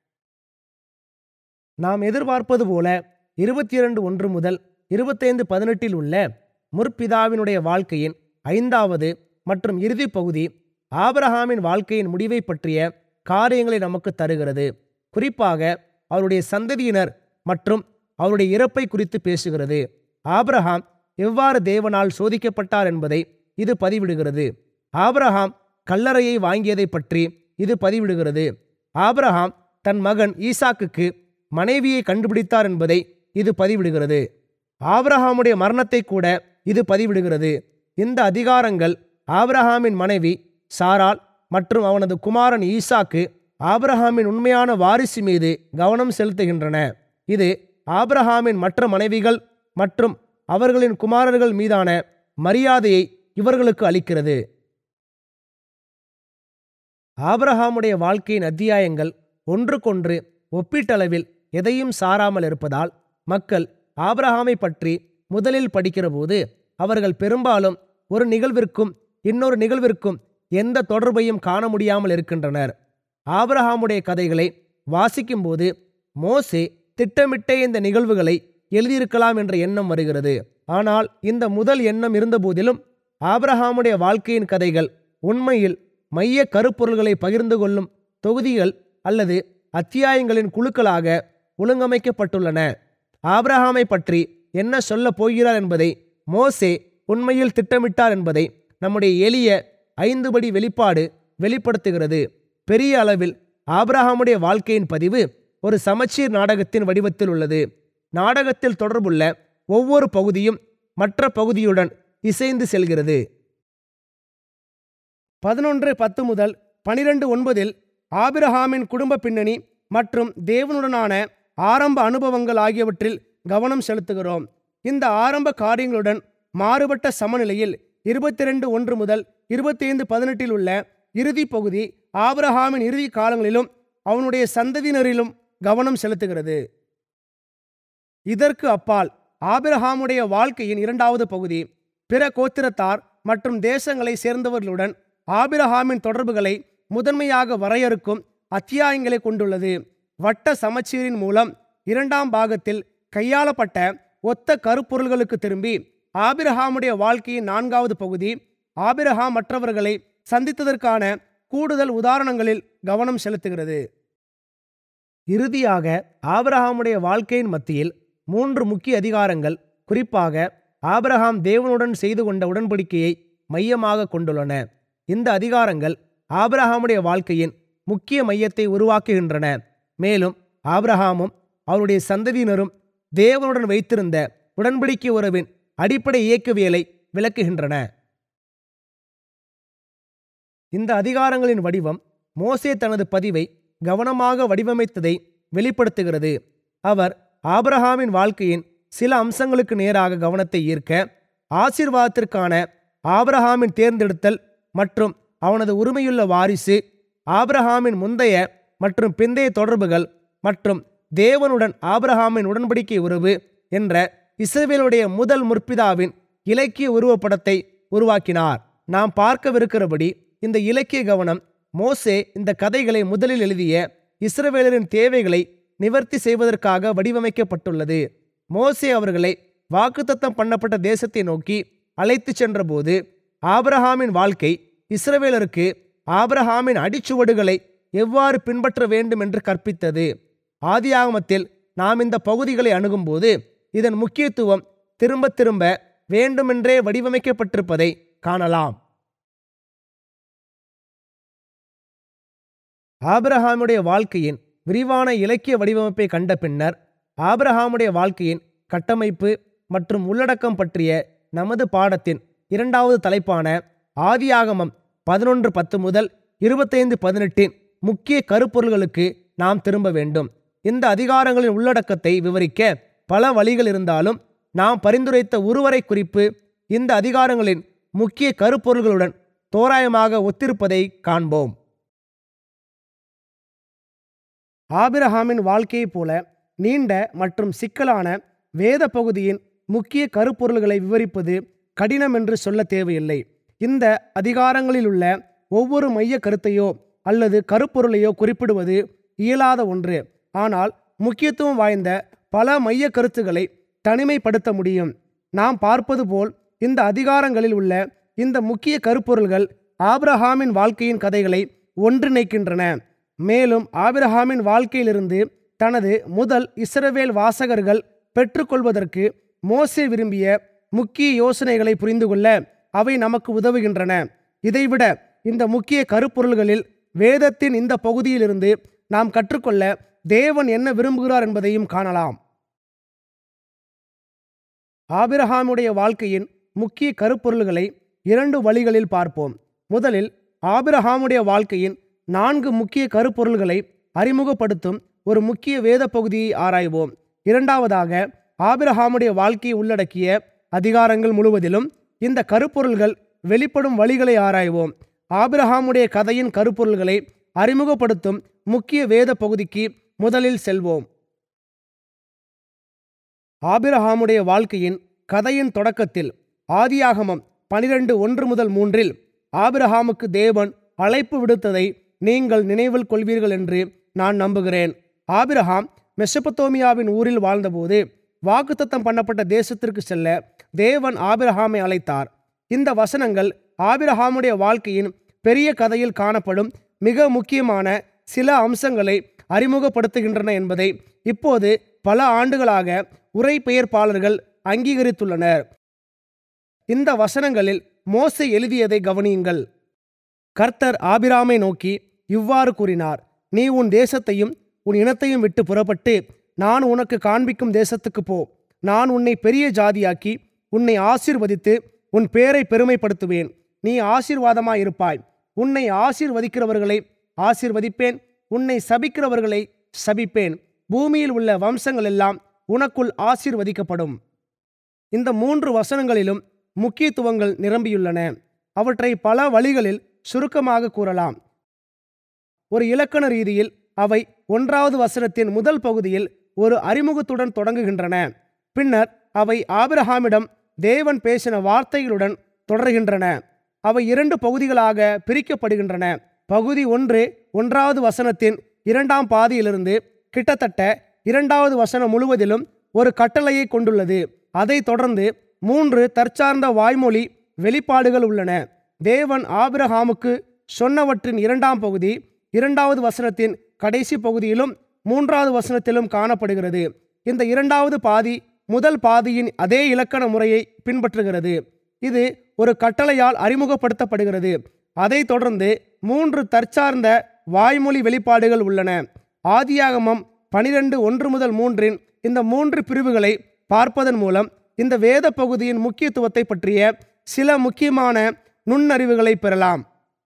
நாம் எதிர்பார்ப்பது போல இருபத்தி இரண்டு ஒன்று முதல் இருபத்தைந்து பதினெட்டில் உள்ள முற்பிதாவினுடைய வாழ்க்கையின் ஐந்தாவது மற்றும் இறுதிப் பகுதி ஆபிரஹாமின் வாழ்க்கையின் முடிவை பற்றிய காரியங்களை நமக்கு தருகிறது குறிப்பாக அவருடைய சந்ததியினர் மற்றும் அவருடைய இறப்பை குறித்து பேசுகிறது ஆபிரஹாம் எவ்வாறு தேவனால் சோதிக்கப்பட்டார் என்பதை இது பதிவிடுகிறது ஆபிரஹாம் கல்லறையை வாங்கியதை பற்றி இது பதிவிடுகிறது ஆபிரஹாம் தன் மகன் ஈசாக்குக்கு மனைவியை கண்டுபிடித்தார் என்பதை இது பதிவிடுகிறது ஆபிரஹாமுடைய மரணத்தை கூட இது பதிவிடுகிறது இந்த அதிகாரங்கள் ஆபிரஹாமின் மனைவி சாரால் மற்றும் அவனது குமாரன் ஈசாக்கு ஆபிரஹாமின் உண்மையான வாரிசு மீது கவனம் செலுத்துகின்றன இது ஆபிரஹாமின் மற்ற மனைவிகள் மற்றும் அவர்களின் குமாரர்கள் மீதான மரியாதையை இவர்களுக்கு அளிக்கிறது ஆபிரஹாமுடைய வாழ்க்கையின் அத்தியாயங்கள் ஒன்றுக்கொன்று ஒப்பீட்டளவில் எதையும் சாராமல் இருப்பதால் மக்கள் ஆபிரஹாமை பற்றி முதலில் படிக்கிறபோது அவர்கள் பெரும்பாலும் ஒரு நிகழ்விற்கும் இன்னொரு நிகழ்விற்கும் எந்த தொடர்பையும் காண முடியாமல் இருக்கின்றனர் ஆபிரஹாமுடைய கதைகளை வாசிக்கும்போது மோசே திட்டமிட்ட இந்த நிகழ்வுகளை எழுதியிருக்கலாம் என்ற எண்ணம் வருகிறது ஆனால் இந்த முதல் எண்ணம் இருந்தபோதிலும் ஆபிரஹாமுடைய வாழ்க்கையின் கதைகள் உண்மையில் மைய கருப்பொருள்களை பகிர்ந்து கொள்ளும் தொகுதிகள் அல்லது அத்தியாயங்களின் குழுக்களாக ஒழுங்கமைக்கப்பட்டுள்ளன ஆபிரஹாமை பற்றி என்ன சொல்லப் போகிறார் என்பதை மோசே உண்மையில் திட்டமிட்டார் என்பதை நம்முடைய எளிய ஐந்துபடி வெளிப்பாடு வெளிப்படுத்துகிறது பெரிய அளவில் ஆபிரஹாமுடைய வாழ்க்கையின் பதிவு ஒரு சமச்சீர் நாடகத்தின் வடிவத்தில் உள்ளது நாடகத்தில் தொடர்புள்ள ஒவ்வொரு பகுதியும் மற்ற பகுதியுடன் இசைந்து செல்கிறது பதினொன்று பத்து முதல் பனிரெண்டு ஒன்பதில் ஆபிரஹாமின் குடும்ப பின்னணி மற்றும் தேவனுடனான ஆரம்ப அனுபவங்கள் ஆகியவற்றில் கவனம் செலுத்துகிறோம் இந்த ஆரம்ப காரியங்களுடன் மாறுபட்ட சமநிலையில் இருபத்தி ரெண்டு ஒன்று முதல் இருபத்தி ஐந்து பதினெட்டில் உள்ள இறுதி பகுதி ஆபிரஹாமின் இறுதி காலங்களிலும் அவனுடைய சந்ததியினரிலும் கவனம் செலுத்துகிறது இதற்கு அப்பால் ஆபிரஹாமுடைய வாழ்க்கையின் இரண்டாவது பகுதி பிற கோத்திரத்தார் மற்றும் தேசங்களை சேர்ந்தவர்களுடன் ஆபிரஹாமின் தொடர்புகளை முதன்மையாக வரையறுக்கும் அத்தியாயங்களை கொண்டுள்ளது வட்ட சமச்சீரின் மூலம் இரண்டாம் பாகத்தில் கையாளப்பட்ட ஒத்த கருப்பொருள்களுக்கு திரும்பி ஆபிரஹாமுடைய வாழ்க்கையின் நான்காவது பகுதி ஆபிரஹாம் மற்றவர்களை சந்தித்ததற்கான கூடுதல் உதாரணங்களில் கவனம் செலுத்துகிறது இறுதியாக ஆபிரஹாமுடைய வாழ்க்கையின் மத்தியில் மூன்று முக்கிய அதிகாரங்கள் குறிப்பாக ஆபிரஹாம் தேவனுடன் செய்து கொண்ட உடன்படிக்கையை மையமாக கொண்டுள்ளன இந்த அதிகாரங்கள் ஆபிரஹாமுடைய வாழ்க்கையின் முக்கிய மையத்தை உருவாக்குகின்றன மேலும் ஆபிரஹாமும் அவருடைய சந்ததியினரும் தேவனுடன் வைத்திருந்த உடன்படிக்கை உறவின் அடிப்படை இயக்கவியலை விளக்குகின்றன இந்த அதிகாரங்களின் வடிவம் மோசே தனது பதிவை கவனமாக வடிவமைத்ததை வெளிப்படுத்துகிறது அவர் ஆபிரஹாமின் வாழ்க்கையின் சில அம்சங்களுக்கு நேராக கவனத்தை ஈர்க்க ஆசீர்வாதத்திற்கான ஆபிரஹாமின் தேர்ந்தெடுத்தல் மற்றும் அவனது உரிமையுள்ள வாரிசு ஆபிரஹாமின் முந்தைய மற்றும் பிந்தைய தொடர்புகள் மற்றும் தேவனுடன் ஆபிரஹாமின் உடன்படிக்கை உறவு என்ற இஸ்ரவேலுடைய முதல் முற்பிதாவின் இலக்கிய உருவப்படத்தை உருவாக்கினார் நாம் பார்க்கவிருக்கிறபடி இந்த இலக்கிய கவனம் மோசே இந்த கதைகளை முதலில் எழுதிய இஸ்ரவேலரின் தேவைகளை நிவர்த்தி செய்வதற்காக வடிவமைக்கப்பட்டுள்ளது மோசே அவர்களை வாக்குத்தத்தம் பண்ணப்பட்ட தேசத்தை நோக்கி அழைத்துச் சென்றபோது ஆபிரஹாமின் வாழ்க்கை இஸ்ரவேலருக்கு ஆபிரஹாமின் அடிச்சுவடுகளை எவ்வாறு பின்பற்ற வேண்டும் என்று கற்பித்தது ஆதியாகமத்தில் நாம் இந்த பகுதிகளை அணுகும்போது இதன் முக்கியத்துவம் திரும்ப திரும்ப வேண்டுமென்றே வடிவமைக்கப்பட்டிருப்பதை காணலாம் ஆபிரஹாமுடைய வாழ்க்கையின் விரிவான இலக்கிய வடிவமைப்பை கண்ட பின்னர் ஆபிரஹாமுடைய வாழ்க்கையின் கட்டமைப்பு மற்றும் உள்ளடக்கம் பற்றிய நமது பாடத்தின் இரண்டாவது தலைப்பான ஆதியாகமம் பதினொன்று பத்து முதல் இருபத்தைந்து பதினெட்டின் முக்கிய கருப்பொருள்களுக்கு நாம் திரும்ப வேண்டும் இந்த அதிகாரங்களின் உள்ளடக்கத்தை விவரிக்க பல வழிகள் இருந்தாலும் நாம் பரிந்துரைத்த உருவரை குறிப்பு இந்த அதிகாரங்களின் முக்கிய கருப்பொருள்களுடன் தோராயமாக ஒத்திருப்பதை காண்போம் ஆபிரஹாமின் வாழ்க்கையைப் போல நீண்ட மற்றும் சிக்கலான வேத பகுதியின் முக்கிய கருப்பொருள்களை விவரிப்பது கடினம் என்று சொல்ல தேவையில்லை இந்த அதிகாரங்களில் உள்ள ஒவ்வொரு மைய கருத்தையோ அல்லது கருப்பொருளையோ குறிப்பிடுவது இயலாத ஒன்று ஆனால் முக்கியத்துவம் வாய்ந்த பல மைய கருத்துக்களை தனிமைப்படுத்த முடியும் நாம் பார்ப்பது போல் இந்த அதிகாரங்களில் உள்ள இந்த முக்கிய கருப்பொருள்கள் ஆபிரஹாமின் வாழ்க்கையின் கதைகளை ஒன்றிணைக்கின்றன மேலும் ஆபிரஹாமின் வாழ்க்கையிலிருந்து தனது முதல் இஸ்ரவேல் வாசகர்கள் பெற்றுக்கொள்வதற்கு மோசே விரும்பிய முக்கிய யோசனைகளை புரிந்து கொள்ள அவை நமக்கு உதவுகின்றன இதைவிட இந்த முக்கிய கருப்பொருள்களில் வேதத்தின் இந்த பகுதியிலிருந்து நாம் கற்றுக்கொள்ள தேவன் என்ன விரும்புகிறார் என்பதையும் காணலாம் ஆபிரஹாமுடைய வாழ்க்கையின் முக்கிய கருப்பொருள்களை இரண்டு வழிகளில் பார்ப்போம் முதலில் ஆபிரஹாமுடைய வாழ்க்கையின் நான்கு முக்கிய கருப்பொருள்களை அறிமுகப்படுத்தும் ஒரு முக்கிய வேத பகுதியை ஆராய்வோம் இரண்டாவதாக ஆபிரஹாமுடைய வாழ்க்கையை உள்ளடக்கிய அதிகாரங்கள் முழுவதிலும் இந்த கருப்பொருள்கள் வெளிப்படும் வழிகளை ஆராய்வோம் ஆபிரஹாமுடைய கதையின் கருப்பொருள்களை அறிமுகப்படுத்தும் முக்கிய வேத பகுதிக்கு முதலில் செல்வோம் ஆபிரஹாமுடைய வாழ்க்கையின் கதையின் தொடக்கத்தில் ஆதியாகமம் பனிரெண்டு ஒன்று முதல் மூன்றில் ஆபிரஹாமுக்கு தேவன் அழைப்பு விடுத்ததை நீங்கள் நினைவில் கொள்வீர்கள் என்று நான் நம்புகிறேன் ஆபிரஹாம் மெசபத்தோமியாவின் ஊரில் வாழ்ந்தபோது வாக்குத்தத்தம் பண்ணப்பட்ட தேசத்திற்கு செல்ல தேவன் ஆபிரஹாமை அழைத்தார் இந்த வசனங்கள் ஆபிரஹாமுடைய வாழ்க்கையின் பெரிய கதையில் காணப்படும் மிக முக்கியமான சில அம்சங்களை அறிமுகப்படுத்துகின்றன என்பதை இப்போது பல ஆண்டுகளாக உரை பெயர்ப்பாளர்கள் அங்கீகரித்துள்ளனர் இந்த வசனங்களில் மோசே எழுதியதை கவனியுங்கள் கர்த்தர் ஆபிராமை நோக்கி இவ்வாறு கூறினார் நீ உன் தேசத்தையும் உன் இனத்தையும் விட்டு புறப்பட்டு நான் உனக்கு காண்பிக்கும் தேசத்துக்கு போ நான் உன்னை பெரிய ஜாதியாக்கி உன்னை ஆசீர்வதித்து உன் பேரை பெருமைப்படுத்துவேன் நீ ஆசீர்வாதமாயிருப்பாய் உன்னை ஆசீர்வதிக்கிறவர்களை ஆசீர்வதிப்பேன் உன்னை சபிக்கிறவர்களை சபிப்பேன் பூமியில் உள்ள வம்சங்கள் எல்லாம் உனக்குள் ஆசீர்வதிக்கப்படும் இந்த மூன்று வசனங்களிலும் முக்கியத்துவங்கள் நிரம்பியுள்ளன அவற்றை பல வழிகளில் சுருக்கமாக கூறலாம் ஒரு இலக்கண ரீதியில் அவை ஒன்றாவது வசனத்தின் முதல் பகுதியில் ஒரு அறிமுகத்துடன் தொடங்குகின்றன பின்னர் அவை ஆபிரஹாமிடம் தேவன் பேசின வார்த்தைகளுடன் தொடர்கின்றன அவை இரண்டு பகுதிகளாக பிரிக்கப்படுகின்றன பகுதி ஒன்று ஒன்றாவது வசனத்தின் இரண்டாம் பாதியிலிருந்து கிட்டத்தட்ட இரண்டாவது வசனம் முழுவதிலும் ஒரு கட்டளையை கொண்டுள்ளது அதைத் தொடர்ந்து மூன்று தற்சார்ந்த வாய்மொழி வெளிப்பாடுகள் உள்ளன தேவன் ஆபிரஹாமுக்கு சொன்னவற்றின் இரண்டாம் பகுதி இரண்டாவது வசனத்தின் கடைசி பகுதியிலும் மூன்றாவது வசனத்திலும் காணப்படுகிறது இந்த இரண்டாவது பாதி முதல் பாதியின் அதே இலக்கண முறையை பின்பற்றுகிறது இது ஒரு கட்டளையால் அறிமுகப்படுத்தப்படுகிறது அதைத் தொடர்ந்து மூன்று தற்சார்ந்த வாய்மொழி வெளிப்பாடுகள் உள்ளன ஆதியாகமம் பனிரெண்டு ஒன்று முதல் மூன்றின் இந்த மூன்று பிரிவுகளை பார்ப்பதன் மூலம் இந்த வேத பகுதியின் முக்கியத்துவத்தை பற்றிய சில முக்கியமான நுண்ணறிவுகளை பெறலாம்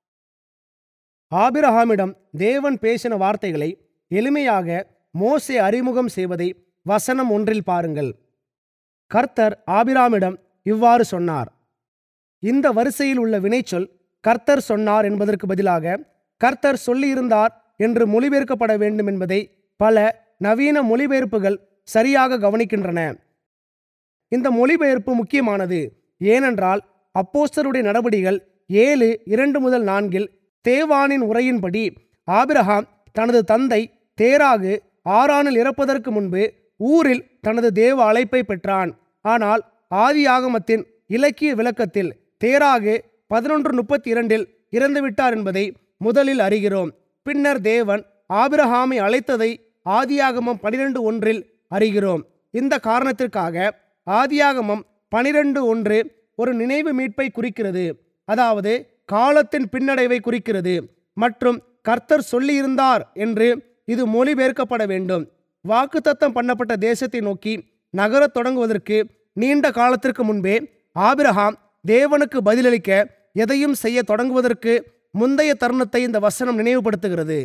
ஆபிரஹாமிடம் தேவன் பேசின வார்த்தைகளை எளிமையாக மோசே அறிமுகம் செய்வதை வசனம் ஒன்றில் பாருங்கள் கர்த்தர் ஆபிராமிடம் இவ்வாறு சொன்னார் இந்த வரிசையில் உள்ள வினைச்சொல் கர்த்தர் சொன்னார் என்பதற்கு பதிலாக கர்த்தர் சொல்லியிருந்தார் என்று மொழிபெயர்க்கப்பட வேண்டும் என்பதை பல நவீன மொழிபெயர்ப்புகள் சரியாக கவனிக்கின்றன இந்த மொழிபெயர்ப்பு முக்கியமானது ஏனென்றால் அப்போஸ்தலருடைய நடவடிகள் ஏழு இரண்டு முதல் நான்கில் தேவானின் உரையின்படி ஆபிரகாம் தனது தந்தை தேராகு ஆறானில் இறப்பதற்கு முன்பு ஊரில் தனது தேவ அழைப்பை பெற்றான் ஆனால் ஆதி ஆகமத்தின் இலக்கிய விளக்கத்தில் தேராகு பதினொன்று முப்பத்தி இரண்டில் இறந்துவிட்டார் என்பதை முதலில் அறிகிறோம் பின்னர் தேவன் ஆபிரஹாமை அழைத்ததை ஆதியாகமம் பனிரெண்டு ஒன்றில் அறிகிறோம் இந்த காரணத்திற்காக ஆதியாகமம் பனிரெண்டு ஒன்று ஒரு நினைவு மீட்பை குறிக்கிறது அதாவது காலத்தின் பின்னடைவை குறிக்கிறது மற்றும் கர்த்தர் சொல்லியிருந்தார் என்று இது மொழிபெயர்க்கப்பட வேண்டும் வாக்குத்தத்தம் பண்ணப்பட்ட தேசத்தை நோக்கி நகரத் தொடங்குவதற்கு நீண்ட காலத்திற்கு முன்பே ஆபிரகாம் தேவனுக்கு பதிலளிக்க எதையும் செய்ய தொடங்குவதற்கு முந்தைய தருணத்தை இந்த வசனம் நினைவுபடுத்துகிறது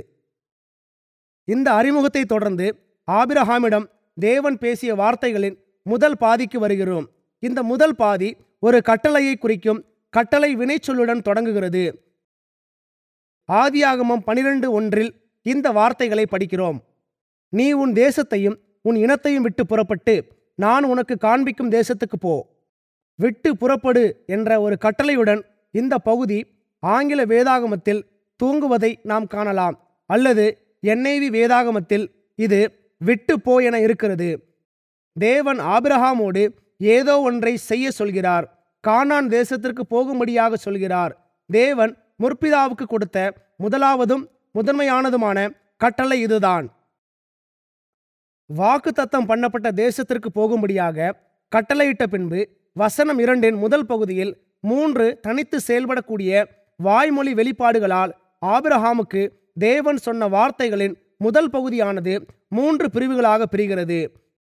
இந்த அறிமுகத்தை தொடர்ந்து ஆபிரஹாமிடம் தேவன் பேசிய வார்த்தைகளின் முதல் பாதிக்கு வருகிறோம் இந்த முதல் பாதி ஒரு கட்டளையை குறிக்கும் கட்டளை வினைச்சொல்லுடன் தொடங்குகிறது ஆதியாகமம் பனிரெண்டு ஒன்றில் இந்த வார்த்தைகளை படிக்கிறோம் நீ உன் தேசத்தையும் உன் இனத்தையும் விட்டு புறப்பட்டு நான் உனக்கு காண்பிக்கும் தேசத்துக்கு போ விட்டு புறப்படு என்ற ஒரு கட்டளையுடன் இந்த பகுதி ஆங்கில வேதாகமத்தில் தூங்குவதை நாம் காணலாம் அல்லது என்ஐவி வேதாகமத்தில் இது விட்டு போ என இருக்கிறது தேவன் ஆபிரஹாமோடு ஏதோ ஒன்றை செய்ய சொல்கிறார் கானான் தேசத்திற்கு போகும்படியாக சொல்கிறார் தேவன் முற்பிதாவுக்கு கொடுத்த முதலாவதும் முதன்மையானதுமான கட்டளை இதுதான் வாக்கு தத்தம் பண்ணப்பட்ட தேசத்திற்கு போகும்படியாக கட்டளையிட்ட பின்பு வசனம் இரண்டின் முதல் பகுதியில் மூன்று தனித்து செயல்படக்கூடிய வாய்மொழி வெளிப்பாடுகளால் ஆபிரஹாமுக்கு தேவன் சொன்ன வார்த்தைகளின் முதல் பகுதியானது மூன்று பிரிவுகளாக பிரிகிறது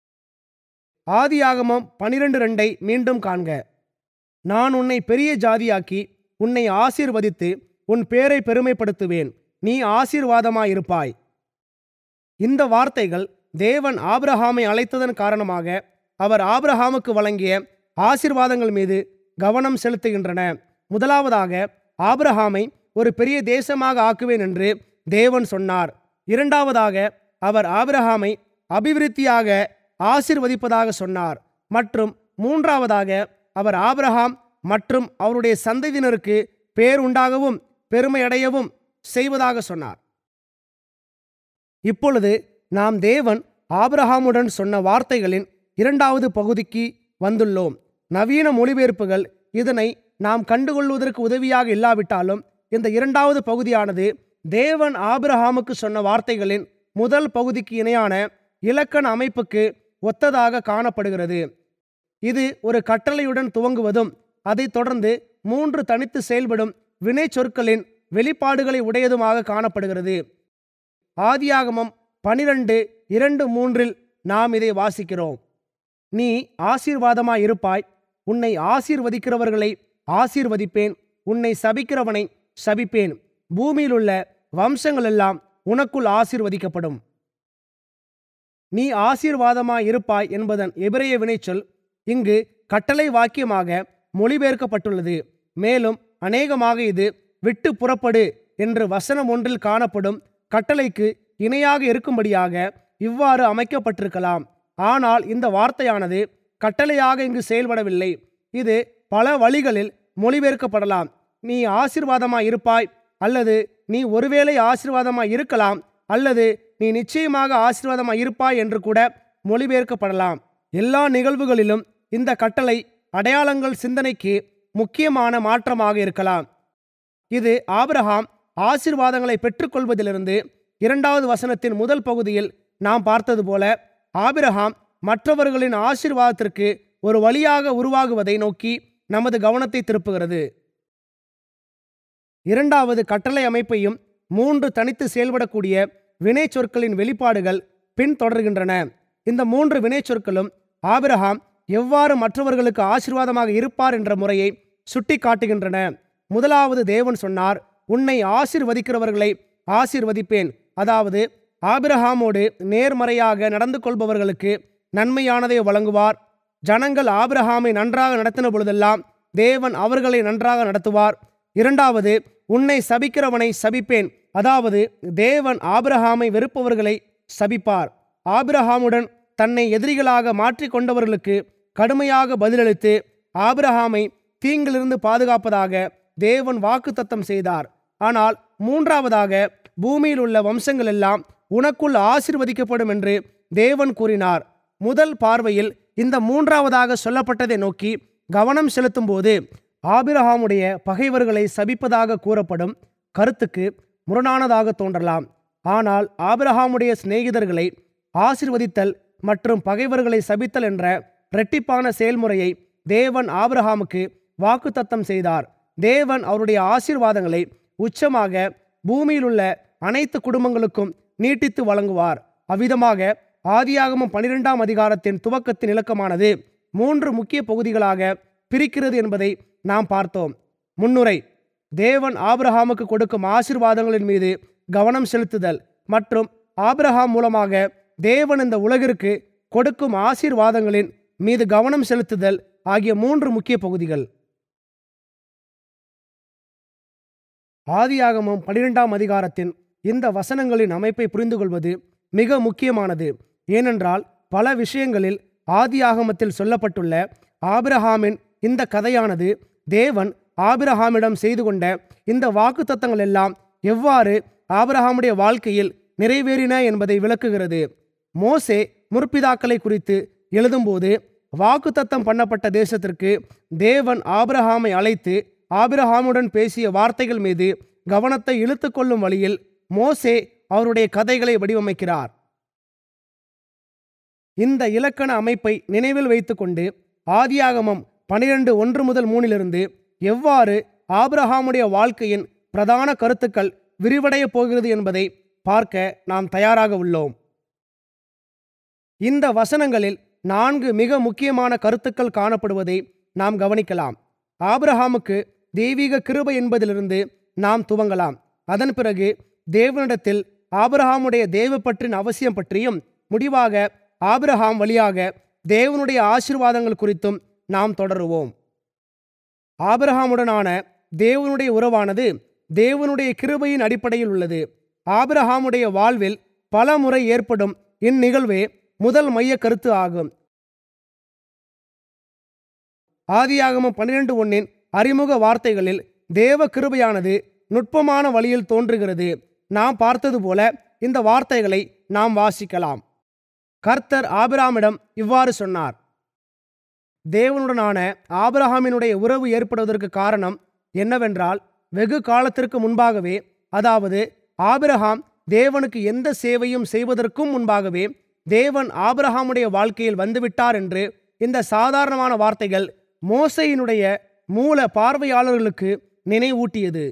ஆதியாகமம் பனிரெண்டு ரெண்டை மீண்டும் காண்க நான் உன்னை பெரிய ஜாதியாக்கி உன்னை ஆசீர்வதித்து உன் பேரை பெருமைப்படுத்துவேன் நீ ஆசீர்வாதமாயிருப்பாய் இந்த வார்த்தைகள் தேவன் ஆபிரஹாமை அழைத்ததன் காரணமாக அவர் ஆபிரஹாமுக்கு வழங்கிய ஆசீர்வாதங்கள் மீது கவனம் செலுத்துகின்றன முதலாவதாக ஆபிரஹாமை ஒரு பெரிய தேசமாக ஆக்குவேன் என்று தேவன் சொன்னார் இரண்டாவதாக அவர் ஆபிரஹாமை அபிவிருத்தியாக ஆசிர்வதிப்பதாக சொன்னார் மற்றும் மூன்றாவதாக அவர் ஆபிரஹாம் மற்றும் அவருடைய சந்ததியினருக்கு பேர் உண்டாகவும் பெருமையடையவும் செய்வதாக சொன்னார் இப்பொழுது நாம் தேவன் ஆபிரஹாமுடன் சொன்ன வார்த்தைகளின் இரண்டாவது பகுதிக்கு வந்துள்ளோம் நவீன மொழிபெயர்ப்புகள் இதனை நாம் கண்டுகொள்வதற்கு உதவியாக இல்லாவிட்டாலும் இந்த இரண்டாவது பகுதியானது தேவன் ஆபிரஹாமுக்கு சொன்ன வார்த்தைகளின் முதல் பகுதிக்கு இணையான இலக்கண அமைப்புக்கு ஒத்ததாக காணப்படுகிறது இது ஒரு கட்டளையுடன் துவங்குவதும் அதைத் தொடர்ந்து மூன்று தனித்து செயல்படும் வினை சொற்களின் வெளிப்பாடுகளை உடையதுமாக காணப்படுகிறது ஆதியாகமம் பனிரெண்டு இரண்டு மூன்றில் நாம் இதை வாசிக்கிறோம் நீ ஆசீர்வாதமாய் இருப்பாய் உன்னை ஆசீர்வதிக்கிறவர்களை ஆசீர்வதிப்பேன் உன்னை சபிக்கிறவனை சபிப்பேன் பூமியிலுள்ள வம்சங்களெல்லாம் உனக்குள் ஆசீர்வதிக்கப்படும் நீ ஆசீர்வாதமாய் இருப்பாய் என்பதன் எபிரேய வினைச்சொல் இங்கு கட்டளை வாக்கியமாக மொழிபெயர்க்கப்பட்டுள்ளது மேலும் அநேகமாக இது விட்டு புறப்படு என்று வசனம் ஒன்றில் காணப்படும் கட்டளைக்கு இணையாக இருக்கும்படியாக இவ்வாறு அமைக்கப்பட்டிருக்கலாம் ஆனால் இந்த வார்த்தையானது கட்டளையாக இங்கு செயல்படவில்லை இது பல வழிகளில் மொழிபெயர்க்கப்படலாம் நீ ஆசீர்வாதமாய் இருப்பாய் அல்லது நீ ஒருவேளை ஆசீர்வாதமாய் இருக்கலாம் அல்லது நீ நிச்சயமாக ஆசீர்வாதமாய் இருப்பாய் என்று கூட மொழிபெயர்க்கப்படலாம் எல்லா நிகழ்வுகளிலும் இந்த கட்டளை அடையாளங்கள் சிந்தனைக்கு முக்கியமான மாற்றமாக இருக்கலாம் இது ஆபிரகாம் ஆசீர்வாதங்களை பெற்றுக்கொள்வதிலிருந்து இரண்டாவது வசனத்தின் முதல் பகுதியில் நாம் பார்த்தது போல ஆபிரகாம் மற்றவர்களின் ஆசீர்வாதத்திற்கு ஒரு வழியாக உருவாகுவதை நோக்கி நமது கவனத்தை திருப்புகிறது இரண்டாவது கட்டளை அமைப்பையும் மூன்று தனித்து செயல்படக்கூடிய வினைச்சொற்களின் வெளிப்பாடுகள் பின்தொடர்கின்றன இந்த மூன்று வினைச்சொற்களும் ஆபிரகாம் எவ்வாறு மற்றவர்களுக்கு ஆசீர்வாதமாக இருப்பார் என்ற முறையை சுட்டி காட்டுகின்றன முதலாவது தேவன் சொன்னார் உன்னை ஆசீர்வதிக்கிறவர்களை ஆசீர்வதிப்பேன் அதாவது ஆபிரகாமோடு நேர்மறையாக நடந்து கொள்பவர்களுக்கு நன்மையானதை வழங்குவார் ஜனங்கள் ஆபிரகாமை நன்றாக நடத்தின பொழுதெல்லாம் தேவன் அவர்களை நன்றாக நடத்துவார் இரண்டாவது உன்னை சபிக்கிறவனை சபிப்பேன் அதாவது தேவன் ஆபிரகாமை வெறுப்பவர்களை சபிப்பார் ஆபிரகாமுடன் தன்னை எதிரிகளாக மாற்றிக்கொண்டவர்களுக்கு கடுமையாக பதிலளித்து ஆபிரகாமை தீங்கிலிருந்து பாதுகாப்பதாக தேவன் வாக்குத்தத்தம் செய்தார் ஆனால் மூன்றாவதாக பூமியில் உள்ள வம்சங்கள் எல்லாம் உனக்குள் ஆசிர்வதிக்கப்படும் என்று தேவன் கூறினார் முதல் பார்வையில் இந்த மூன்றாவதாக சொல்லப்பட்டதை நோக்கி கவனம் செலுத்தும்போது ஆபிரகாமுடைய பகைவர்களை சபிப்பதாக கூறப்படும் கருத்துக்கு முரணானதாக தோன்றலாம் ஆனால் ஆபிரகாமுடைய சிநேகிதர்களை ஆசிர்வதித்தல் மற்றும் பகைவர்களை சபித்தல் என்ற இரட்டிப்பான செயல்முறையை தேவன் ஆபிரகாமுக்கு வாக்குத்தத்தம் செய்தார் தேவன் அவருடைய ஆசீர்வாதங்களை உச்சமாக பூமியில் உள்ள அனைத்து குடும்பங்களுக்கும் நீட்டித்து வழங்குவார் அவ்விதமாக ஆதியாகமம் பனிரெண்டாம் அதிகாரத்தின் துவக்கத்தின் இலக்கமானது மூன்று முக்கிய பகுதிகளாக பிரிக்கிறது என்பதை நாம் பார்த்தோம் முன்னுரை தேவன் ஆபிரகாமுக்கு கொடுக்கும் ஆசீர்வாதங்களின் மீது கவனம் செலுத்துதல் மற்றும் ஆபிரகாம் மூலமாக தேவன் இந்த உலகிற்கு கொடுக்கும் ஆசீர்வாதங்களின் மீது கவனம் செலுத்துதல் ஆகிய மூன்று முக்கிய பகுதிகள் ஆதியாகமம் பனிரெண்டாம் அதிகாரத்தின் இந்த வசனங்களின் அமைப்பை புரிந்து கொள்வது மிக முக்கியமானது ஏனென்றால் பல விஷயங்களில் ஆதியாகமத்தில் சொல்லப்பட்டுள்ள ஆபிரஹாமின் இந்த கதையானது தேவன் ஆபிரஹாமிடம் செய்து கொண்ட இந்த வாக்குத்தத்தங்கள் எல்லாம் எவ்வாறு ஆபிரஹாமுடைய வாழ்க்கையில் நிறைவேறின என்பதை விளக்குகிறது மோசே முற்பிதாக்களை குறித்து எழுதும்போது வாக்குத்தத்தம் பண்ணப்பட்ட தேசத்திற்கு தேவன் ஆபிரஹாமை அழைத்து ஆபிரஹாமுடன் பேசிய வார்த்தைகள் மீது கவனத்தை இழுத்துக்கொள்ளும் வழியில் மோசே அவருடைய கதைகளை வடிவமைக்கிறார் இந்த இலக்கண அமைப்பை நினைவில் வைத்துக்கொண்டு ஆதியாகமம் பனிரெண்டு ஒன்று முதல் மூணிலிருந்து எவ்வாறு ஆபிரஹாமுடைய வாழ்க்கையின் பிரதான கருத்துக்கள் விரிவடையப் போகிறது என்பதை பார்க்க நாம் தயாராக உள்ளோம் இந்த வசனங்களில் நான்கு மிக முக்கியமான கருத்துக்கள் காணப்படுவதை நாம் கவனிக்கலாம் ஆபிரஹாமுக்கு தெய்வீக கிருபை என்பதிலிருந்து நாம் துவங்கலாம் அதன் பிறகு தேவனிடத்தில் ஆபிரஹாமுடைய தேவ பற்றின் அவசியம் பற்றியும் முடிவாக ஆபிரஹாம் வழியாக தேவனுடைய ஆசீர்வாதங்கள் குறித்தும் நாம் தொடருவோம் ஆபிரஹாமுடனான தேவனுடைய உறவானது தேவனுடைய கிருபையின் அடிப்படையில் உள்ளது ஆபிரஹாமுடைய வாழ்வில் பல முறை ஏற்படும் இந்நிகழ்வே முதல் மைய கருத்து ஆகும் ஆதியாகமம் பன்னிரண்டு ஒன்னின் அறிமுக வார்த்தைகளில் தேவ கிருபையானது நுட்பமான வழியில் தோன்றுகிறது நாம் பார்த்தது போல இந்த வார்த்தைகளை நாம் வாசிக்கலாம் கர்த்தர் ஆபிராமிடம் இவ்வாறு சொன்னார் தேவனுடனான ஆபிரஹாமினுடைய உறவு ஏற்படுவதற்கு காரணம் என்னவென்றால் வெகு காலத்திற்கு முன்பாகவே அதாவது ஆபிரஹாம் தேவனுக்கு எந்த சேவையும் செய்வதற்கும் முன்பாகவே தேவன் ஆபிரஹாமுடைய வாழ்க்கையில் வந்துவிட்டார் என்று இந்த சாதாரணமான வார்த்தைகள் மோசையினுடைய மூல பார்வையாளர்களுக்கு நினைவூட்டியது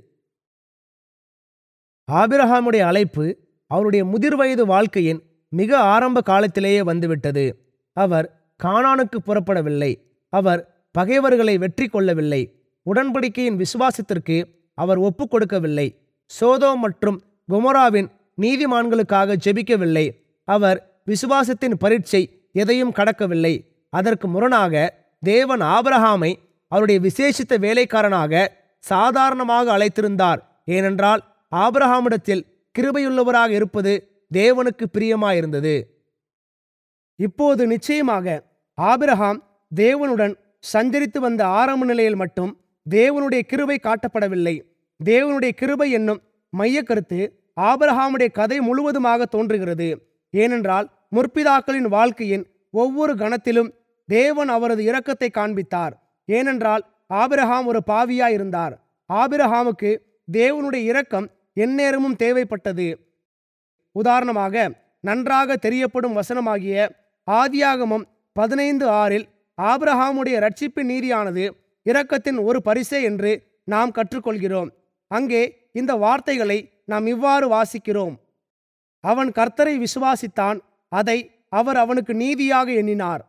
ஆபிரஹாமுடைய அழைப்பு அவருடைய முதிர்வயது வாழ்க்கையின் மிக ஆரம்ப காலத்திலேயே வந்துவிட்டது அவர் கானானுக்கு புறப்படவில்லை அவர் பகைவர்களை வெற்றி கொள்ளவில்லை உடன்படிக்கையின் விசுவாசத்திற்கு அவர் ஒப்புக் கொடுக்கவில்லை சோதோ மற்றும் குமராவின் நீதிமான்களுக்காக ஜெபிக்கவில்லை அவர் விசுவாசத்தின் பரீட்சை எதையும் கடக்கவில்லை அதற்கு முரணாக தேவன் ஆபிரஹாமை அவருடைய விசேஷித்த வேலைக்காரனாக சாதாரணமாக அழைத்திருந்தார் ஏனென்றால் ஆபிரஹாமிடத்தில் கிருபையுள்ளவராக இருப்பது தேவனுக்கு பிரியமாயிருந்தது இப்போது நிச்சயமாக ஆபிரஹாம் தேவனுடன் சஞ்சரித்து வந்த ஆரம்ப நிலையில் மட்டும் தேவனுடைய கிருபை காட்டப்படவில்லை தேவனுடைய கிருபை என்னும் மையக்கருத்து ஆபிரகாமுடைய கதை முழுவதுமாக தோன்றுகிறது ஏனென்றால் முற்பிதாக்களின் வாழ்க்கையின் ஒவ்வொரு கணத்திலும் தேவன் அவரது இரக்கத்தை காண்பித்தார் ஏனென்றால் ஆபிரகாம் ஒரு பாவியாய் இருந்தார் ஆபிரகாமுக்கு தேவனுடைய இரக்கம் எந்நேரமும் தேவைப்பட்டது உதாரணமாக நன்றாக தெரியப்படும் வசனமாகிய ஆதியாகமம் பதினைந்து ஆறில் ஆபிரகாமுடைய ரட்சிப்பின் நீதியானது இரக்கத்தின் ஒரு பரிசே என்று நாம் கற்றுக்கொள்கிறோம் அங்கே இந்த வார்த்தைகளை நாம் இவ்வாறு வாசிக்கிறோம் அவன் கர்த்தரை விசுவாசித்தான் அதை அவர் அவனுக்கு நீதியாக எண்ணினார்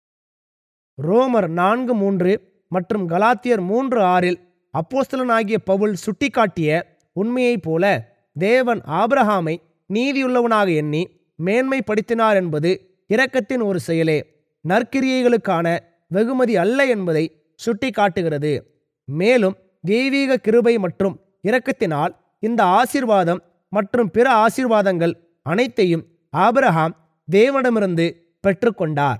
ரோமர் நான்கு மூன்று மற்றும் கலாத்தியர் மூன்று ஆறில் அப்போஸ்தலனாகிய பவுல் சுட்டிக்காட்டிய உண்மையைப் போல தேவன் ஆபிரகாமை நீதியுள்ளவனாக எண்ணி மேன்மைப்படுத்தினார் என்பது இரக்கத்தின் ஒரு செயலே நற்கிரியைகளுக்கான வெகுமதி அல்ல என்பதை சுட்டிக்காட்டுகிறது மேலும் தெய்வீக கிருபை மற்றும் இரக்கத்தினால் இந்த ஆசீர்வாதம் மற்றும் பிற ஆசீர்வாதங்கள் அனைத்தையும் ஆபிரகாம் தேவனிடமிருந்து பெற்றுக்கொண்டார்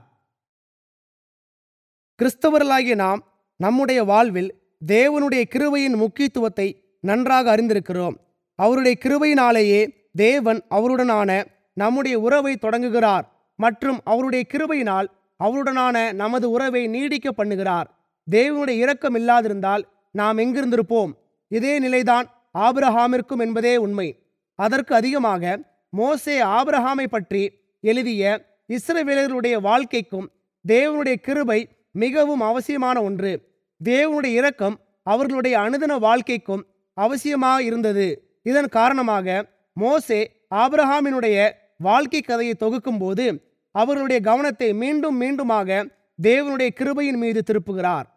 கிறிஸ்தவர்களாகிய நாம் நம்முடைய வாழ்வில் தேவனுடைய கிருபையின் முக்கியத்துவத்தை நன்றாக அறிந்திருக்கிறோம் அவருடைய கிருபையினாலேயே தேவன் அவருடனான நம்முடைய உறவை தொடங்குகிறார் மற்றும் அவருடைய கிருபையினால் அவருடனான நமது உறவை நீடிக்க பண்ணுகிறார் தேவனுடைய இரக்கம் இல்லாதிருந்தால் நாம் எங்கிருந்திருப்போம் இதே நிலைதான் ஆபிரஹாமிற்கும் என்பதே உண்மை அதற்கு அதிகமாக மோசே ஆபிரஹாமை பற்றி எழுதிய இஸ்ரவேலர்களுடைய வாழ்க்கைக்கும் தேவனுடைய கிருபை மிகவும் அவசியமான ஒன்று தேவனுடைய இரக்கம் அவர்களுடைய அனுதின வாழ்க்கைக்கும் அவசியமாக இருந்தது இதன் காரணமாக மோசே ஆபிரஹாமினுடைய வாழ்க்கை கதையை தொகுக்கும்போது அவர்களுடைய கவனத்தை மீண்டும் மீண்டுமாக தேவனுடைய கிருபையின் மீது திருப்புகிறார்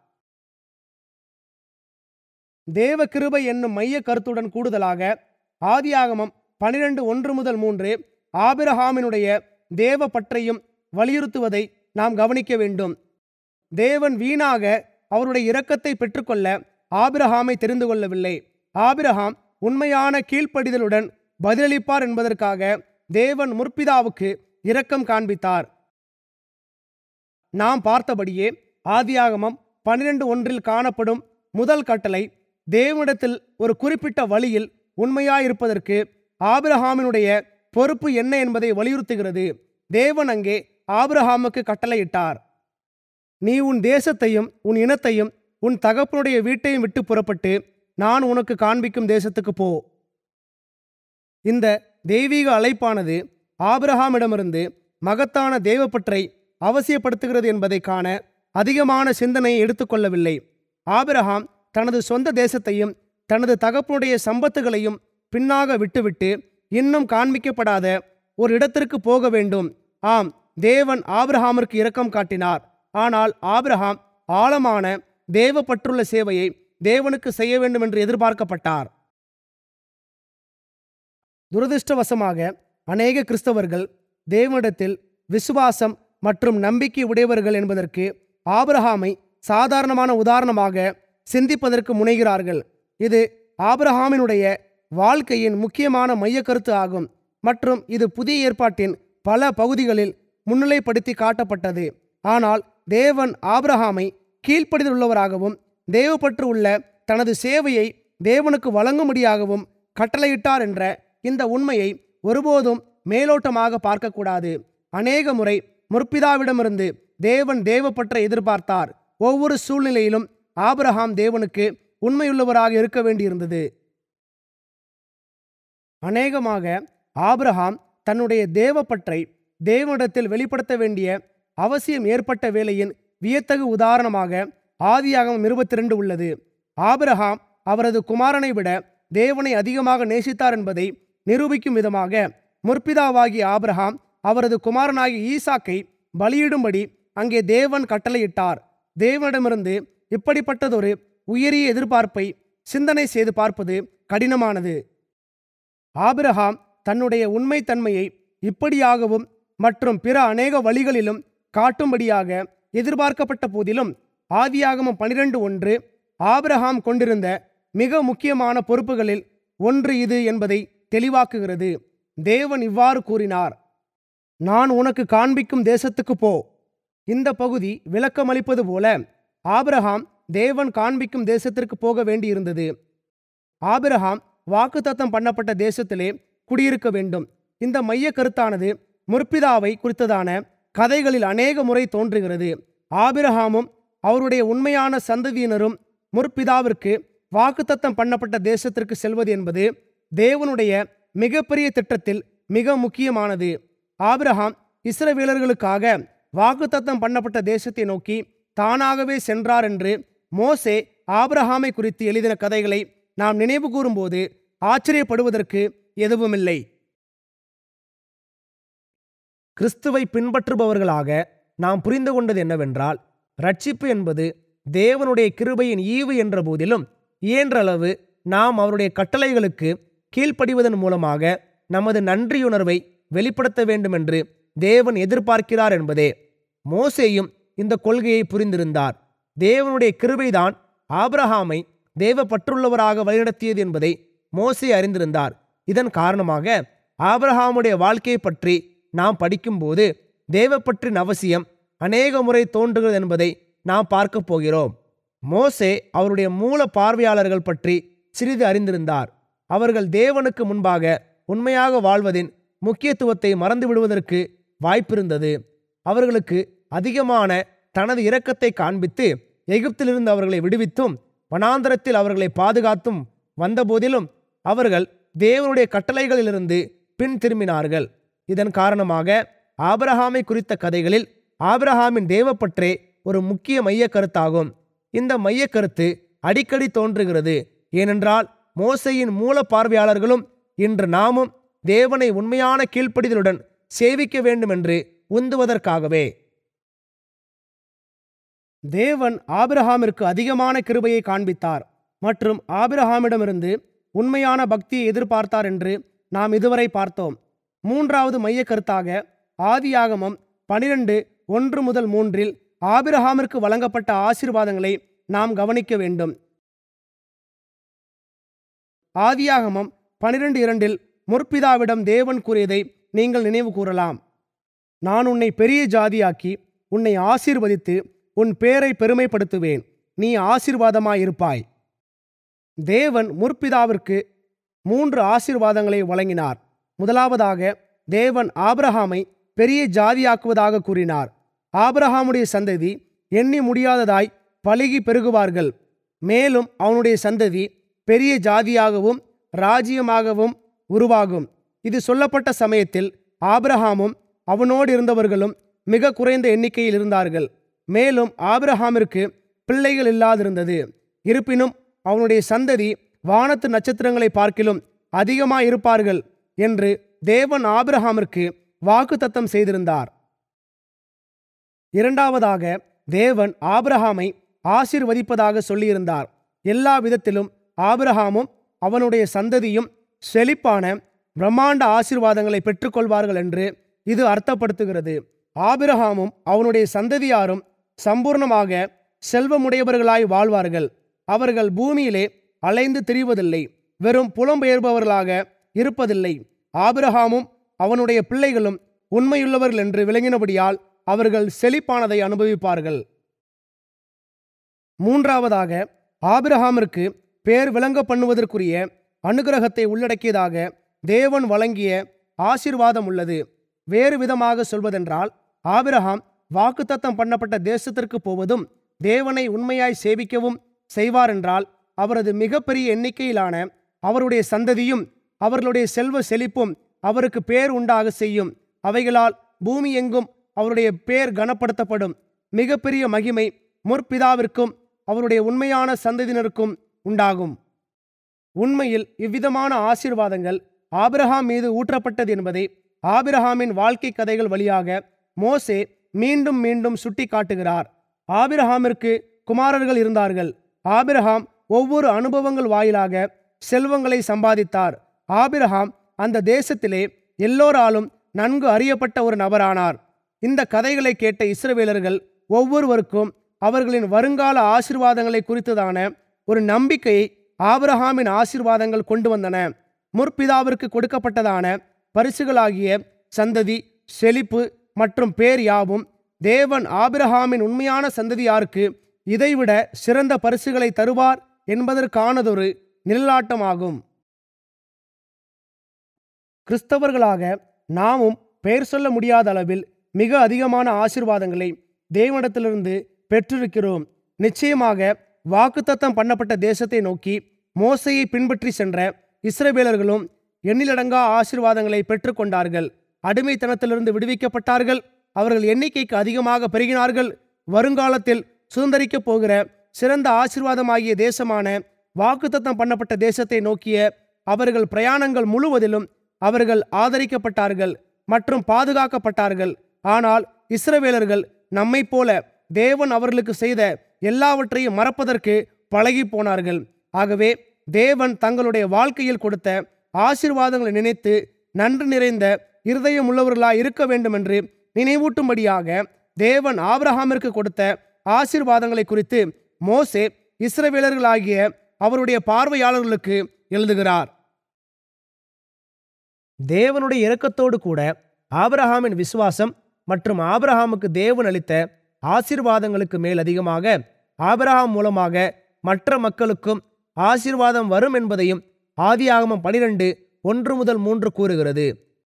தேவ கிருபை என்னும் மைய கருத்துடன் கூடுதலாக ஆதியாகமம் பனிரெண்டு ஒன்று முதல் மூன்று ஆபிரஹாமினுடைய தேவ பற்றையும் வலியுறுத்துவதை நாம் கவனிக்க வேண்டும் தேவன் வீணாக அவருடைய இரக்கத்தை பெற்றுக்கொள்ள ஆபிரஹாமை தெரிந்து கொள்ளவில்லை ஆபிரஹாம் உண்மையான கீழ்ப்படிதலுடன் பதிலளிப்பார் என்பதற்காக தேவன் முற்பிதாவுக்கு இரக்கம் காண்பித்தார் நாம் பார்த்தபடியே ஆதியாகமம் பன்னிரண்டு ஒன்றில் காணப்படும் முதல் கட்டளை தேவனிடத்தில் ஒரு குறிப்பிட்ட வழியில் உண்மையாயிருப்பதற்கு ஆபிரஹாமினுடைய பொறுப்பு என்ன என்பதை வலியுறுத்துகிறது தேவன் அங்கே ஆபிரஹாமுக்கு கட்டளையிட்டார் நீ உன் தேசத்தையும் உன் இனத்தையும் உன் தகப்பனுடைய வீட்டையும் விட்டு புறப்பட்டு நான் உனக்கு காண்பிக்கும் தேசத்துக்கு போ இந்த தெய்வீக அழைப்பானது ஆபிரஹாமிடமிருந்து மகத்தான தேவப்பற்றை அவசியப்படுத்துகிறது என்பதை காண அதிகமான சிந்தனையை எடுத்துக்கொள்ளவில்லை ஆபிரஹாம் தனது சொந்த தேசத்தையும் தனது தகப்பனுடைய சம்பத்துகளையும் பின்னாக விட்டுவிட்டு இன்னும் காண்பிக்கப்படாத ஒரு இடத்திற்கு போக வேண்டும் ஆம் தேவன் ஆபிரஹாமிற்கு இரக்கம் காட்டினார் ஆனால் ஆபிரஹாம் ஆழமான தேவப்பற்றுள்ள சேவையை தேவனுக்கு செய்ய வேண்டும் என்று எதிர்பார்க்கப்பட்டார் துரதிருஷ்டவசமாக அநேக கிறிஸ்தவர்கள் தேவனிடத்தில் விசுவாசம் மற்றும் நம்பிக்கை உடையவர்கள் என்பதற்கு ஆபிரஹாமை சாதாரணமான உதாரணமாக சிந்திப்பதற்கு முனைகிறார்கள் இது ஆபிரஹாமினுடைய வாழ்க்கையின் முக்கியமான மையக்கருத்து ஆகும் மற்றும் இது புதிய ஏற்பாட்டின் பல பகுதிகளில் முன்னிலைப்படுத்தி காட்டப்பட்டது ஆனால் தேவன் ஆபிரஹாமை கீழ்ப்படிதல் உள்ளவராகவும் தேவப்பற்று உள்ள தனது சேவையை தேவனுக்கு வழங்கும்படியாகவும் கட்டளையிட்டார் என்ற இந்த உண்மையை ஒருபோதும் மேலோட்டமாக பார்க்கக்கூடாது அநேக முறை முற்பிதாவிடமிருந்து தேவன் தேவப்பற்றை எதிர்பார்த்தார் ஒவ்வொரு சூழ்நிலையிலும் ஆபிரஹாம் தேவனுக்கு உண்மையுள்ளவராக இருக்க வேண்டியிருந்தது அநேகமாக ஆபிரஹாம் தன்னுடைய தேவப்பற்றை தேவனிடத்தில் வெளிப்படுத்த வேண்டிய அவசியம் ஏற்பட்ட வேளையின் வியத்தகு உதாரணமாக ஆதியாகமம் இருபத்தி ரெண்டு உள்ளது ஆபிரஹாம் அவரது குமாரனை விட தேவனை அதிகமாக நேசித்தார் என்பதை நிரூபிக்கும் விதமாக முற்பிதாவாகிய ஆபிரஹாம் அவரது குமாரனாகிய ஈசாக்கை பலியிடும்படி அங்கே தேவன் கட்டளையிட்டார் தேவனிடமிருந்து இப்படிப்பட்டதொரு உயரிய எதிர்பார்ப்பை சிந்தனை செய்து பார்ப்பது கடினமானது ஆபிரஹாம் தன்னுடைய உண்மைத்தன்மையை இப்படியாகவும் மற்றும் பிற அநேக வழிகளிலும் காட்டும்படியாக எதிர்பார்க்கப்பட்ட போதிலும் ஆதியாகமம் பனிரெண்டு ஒன்று ஆபிரஹாம் கொண்டிருந்த மிக முக்கியமான பொறுப்புகளில் ஒன்று இது என்பதை தெளிவாக்குகிறது தேவன் இவ்வாறு கூறினார் நான் உனக்கு காண்பிக்கும் தேசத்துக்கு போ இந்த பகுதி விளக்கமளிப்பது போல ஆபிரகாம் தேவன் காண்பிக்கும் தேசத்திற்கு போக வேண்டியிருந்தது ஆபிரகாம் வாக்குத்தத்தம் பண்ணப்பட்ட தேசத்திலே குடியிருக்க வேண்டும் இந்த மைய கருத்தானது முற்பிதாவை குறித்ததான கதைகளில் அநேக முறை தோன்றுகிறது ஆபிரகாமும் அவருடைய உண்மையான சந்ததியினரும் முற்பிதாவிற்கு வாக்குத்தத்தம் பண்ணப்பட்ட தேசத்திற்கு செல்வது என்பது தேவனுடைய மிகப்பெரிய திட்டத்தில் மிக முக்கியமானது ஆபிரகாம் இஸ்ரவேலர்களுக்காக வாக்குத்தத்தம் பண்ணப்பட்ட தேசத்தை நோக்கி தானாகவே சென்றார் என்று மோசே ஆபிரகாமை குறித்து எழுதின கதைகளை நாம் நினைவு கூறும்போது ஆச்சரியப்படுவதற்கு எதுவுமில்லை கிறிஸ்துவை பின்பற்றுபவர்களாக நாம் புரிந்து கொண்டது என்னவென்றால் ரட்சிப்பு என்பது தேவனுடைய கிருபையின் ஈவு என்ற போதிலும் இயன்றளவு நாம் அவருடைய கட்டளைகளுக்கு கீழ்ப்படிவதன் மூலமாக நமது நன்றியுணர்வை வெளிப்படுத்த வேண்டும் என்று தேவன் எதிர்பார்க்கிறார் என்பதே மோசேயும் இந்த கொள்கையை புரிந்திருந்தார் தேவனுடைய கிருபைதான் ஆபிரகாமை தேவ பற்றுள்ளவராக வழிநடத்தியது என்பதை மோசே அறிந்திருந்தார் இதன் காரணமாக ஆபிரகாமுடைய வாழ்க்கையை பற்றி நாம் படிக்கும்போது தேவப்பற்றின் அவசியம் அநேக முறை தோன்றுகிறது என்பதை நாம் பார்க்க போகிறோம் மோசே அவருடைய மூல பார்வையாளர்கள் பற்றி சிறிது அறிந்திருந்தார் அவர்கள் தேவனுக்கு முன்பாக உண்மையாக வாழ்வதின் முக்கியத்துவத்தை மறந்து விடுவதற்கு வாய்ப்பிருந்தது அவர்களுக்கு அதிகமான தனது இரக்கத்தை காண்பித்து எகிப்திலிருந்து அவர்களை விடுவித்தும் வனாந்தரத்தில் அவர்களை பாதுகாத்தும் வந்தபோதிலும் அவர்கள் தேவனுடைய கட்டளைகளிலிருந்து பின் திரும்பினார்கள் இதன் காரணமாக ஆபிரஹாமை குறித்த கதைகளில் ஆபிரஹாமின் தேவப்பற்றே ஒரு முக்கிய மைய கருத்தாகும் இந்த மைய கருத்து அடிக்கடி தோன்றுகிறது ஏனென்றால் மோசையின் மூல பார்வையாளர்களும் இன்று நாமும் தேவனை உண்மையான கீழ்ப்படிதலுடன் சேவிக்க வேண்டும் என்று உந்துவதற்காகவே தேவன் ஆபிரஹாமிற்கு அதிகமான கிருபையை காண்பித்தார் மற்றும் ஆபிரஹாமிடமிருந்து உண்மையான பக்தியை எதிர்பார்த்தார் என்று நாம் இதுவரை பார்த்தோம் மூன்றாவது மைய கருத்தாக ஆதியாகமம் பனிரெண்டு ஒன்று முதல் மூன்றில் ஆபிரஹாமிற்கு வழங்கப்பட்ட ஆசீர்வாதங்களை நாம் கவனிக்க வேண்டும் ஆதியாகமம் பனிரெண்டு இரண்டில் முற்பிதாவிடம் தேவன் கூறியதை நீங்கள் நினைவு கூறலாம் நான் உன்னை பெரிய ஜாதியாக்கி உன்னை ஆசீர்வதித்து உன் பேரை பெருமைப்படுத்துவேன் நீ ஆசீர்வாதமாயிருப்பாய் தேவன் முற்பிதாவிற்கு மூன்று ஆசீர்வாதங்களை வழங்கினார் முதலாவதாக தேவன் ஆபிரஹாமை பெரிய ஜாதியாக்குவதாக கூறினார் ஆபிரஹாமுடைய சந்ததி எண்ணி முடியாததாய் பலுகி பெருகுவார்கள் மேலும் அவனுடைய சந்ததி பெரிய ஜாதியாகவும் ராஜ்யமாகவும் உருவாகும் இது சொல்லப்பட்ட சமயத்தில் ஆபிரஹாமும் அவனோடு இருந்தவர்களும் மிக குறைந்த எண்ணிக்கையில் இருந்தார்கள் மேலும் ஆபிரஹாமிற்கு பிள்ளைகள் இல்லாதிருந்தது இருப்பினும் அவனுடைய சந்ததி வானத்து நட்சத்திரங்களை பார்க்கிலும் அதிகமாக இருப்பார்கள் என்று தேவன் ஆபிரஹாமிற்கு வாக்குத்தத்தம் செய்திருந்தார் இரண்டாவதாக தேவன் ஆபிரஹாமை ஆசீர்வதிப்பதாக சொல்லியிருந்தார் எல்லா விதத்திலும் ஆபிரஹாமும் அவனுடைய சந்ததியும் செழிப்பான பிரம்மாண்ட ஆசீர்வாதங்களை பெற்றுக்கொள்வார்கள் என்று இது அர்த்தப்படுத்துகிறது ஆபிரஹாமும் அவனுடைய சந்ததியாரும் சம்பூர்ணமாக செல்வமுடையவர்களாய் வாழ்வார்கள் அவர்கள் பூமியிலே அலைந்து திரிவதில்லை வெறும் புலம்பெயர்பவர்களாக இருப்பதில்லை ஆபிரஹாமும் அவனுடைய பிள்ளைகளும் உண்மையுள்ளவர்கள் என்று விளங்கினபடியால் அவர்கள் செழிப்பானதை அனுபவிப்பார்கள் மூன்றாவதாக ஆபிரஹாமிற்கு பேர் விளங்க பண்ணுவதற்குரிய அனுகிரகத்தை உள்ளடக்கியதாக தேவன் வழங்கிய ஆசீர்வாதம் உள்ளது வேறு விதமாக சொல்வதென்றால் ஆபிரஹாம் வாக்குத்தத்தம் பண்ணப்பட்ட தேசத்திற்கு போவதும் தேவனை உண்மையாய் சேவிக்கவும் செய்வாரென்றால் அவரது மிகப்பெரிய எண்ணிக்கையிலான அவருடைய சந்ததியும் அவர்களுடைய செல்வ செழிப்பும் அவருக்கு பேர் உண்டாக செய்யும் அவைகளால் பூமி எங்கும் அவருடைய பேர் கனப்படுத்தப்படும் மிகப்பெரிய மகிமை முற்பிதாவிற்கும் அவருடைய உண்மையான சந்ததியினருக்கும் உண்டாகும் உண்மையில் இவ்விதமான ஆசீர்வாதங்கள் ஆபிரகாம் மீது ஊற்றப்பட்டது என்பதை ஆபிரகாமின் வாழ்க்கை கதைகள் வழியாக மோசே மீண்டும் மீண்டும் சுட்டி காட்டுகிறார் ஆபிரஹாமிற்கு குமாரர்கள் இருந்தார்கள் ஆபிரகாம் ஒவ்வொரு அனுபவங்கள் வாயிலாக செல்வங்களை சம்பாதித்தார் ஆபிரகாம் அந்த தேசத்திலே எல்லோராலும் நன்கு அறியப்பட்ட ஒரு நபரானார் இந்த கதைகளை கேட்ட இஸ்ரவேலர்கள் ஒவ்வொருவருக்கும் அவர்களின் வருங்கால ஆசீர்வாதங்களை குறித்ததான ஒரு நம்பிக்கையை ஆபிரஹாமின் ஆசீர்வாதங்கள் கொண்டு வந்தன முற்பிதாவிற்கு கொடுக்கப்பட்டதான பரிசுகளாகிய சந்ததி செழிப்பு மற்றும் பேர் யாவும் தேவன் ஆபிரஹாமின் உண்மையான சந்ததியாருக்கு இதைவிட சிறந்த பரிசுகளை தருவார் என்பதற்கானதொரு நிழலாட்டமாகும் கிறிஸ்தவர்களாக நாமும் பெயர் சொல்ல முடியாத அளவில் மிக அதிகமான ஆசீர்வாதங்களை தேவனிடத்திலிருந்து பெற்றிருக்கிறோம் நிச்சயமாக வாக்குத்தத்தம் பண்ணப்பட்ட தேசத்தை நோக்கி மோசையை பின்பற்றி சென்ற இஸ்ரவேலர்களும் எண்ணிலடங்கா ஆசீர்வாதங்களை பெற்றுக்கொண்டார்கள் அடிமைத்தனத்திலிருந்து விடுவிக்கப்பட்டார்கள் அவர்கள் எண்ணிக்கைக்கு அதிகமாக பெருகினார்கள் வருங்காலத்தில் சுதந்திரிக்கப் போகிற சிறந்த ஆசீர்வாதமாகிய தேசமான வாக்குத்தத்தம் பண்ணப்பட்ட தேசத்தை நோக்கிய அவர்கள் பிரயாணங்கள் முழுவதிலும் அவர்கள் ஆதரிக்கப்பட்டார்கள் மற்றும் பாதுகாக்கப்பட்டார்கள் ஆனால் இஸ்ரவேலர்கள் நம்மைப் போல தேவன் அவர்களுக்கு செய்த எல்லாவற்றையும் மறப்பதற்கு பழகி போனார்கள் ஆகவே தேவன் தங்களுடைய வாழ்க்கையில் கொடுத்த ஆசீர்வாதங்களை நினைத்து நன்றி நிறைந்த இருதயம் உள்ளவர்களாய் இருக்க வேண்டும் என்று நினைவூட்டும்படியாக தேவன் ஆபிரஹாமிற்கு கொடுத்த ஆசீர்வாதங்களை குறித்து மோசே இஸ்ரவேலர்களாகிய அவருடைய பார்வையாளர்களுக்கு எழுதுகிறார் தேவனுடைய இரக்கத்தோடு கூட ஆபிரஹாமின் விசுவாசம் மற்றும் ஆபிரஹாமுக்கு தேவன் அளித்த ஆசீர்வாதங்களுக்கு மேல் அதிகமாக ஆபிரஹாம் மூலமாக மற்ற மக்களுக்கும் ஆசீர்வாதம் வரும் என்பதையும் ஆதியாகமம் பனிரெண்டு ஒன்று முதல் மூன்று கூறுகிறது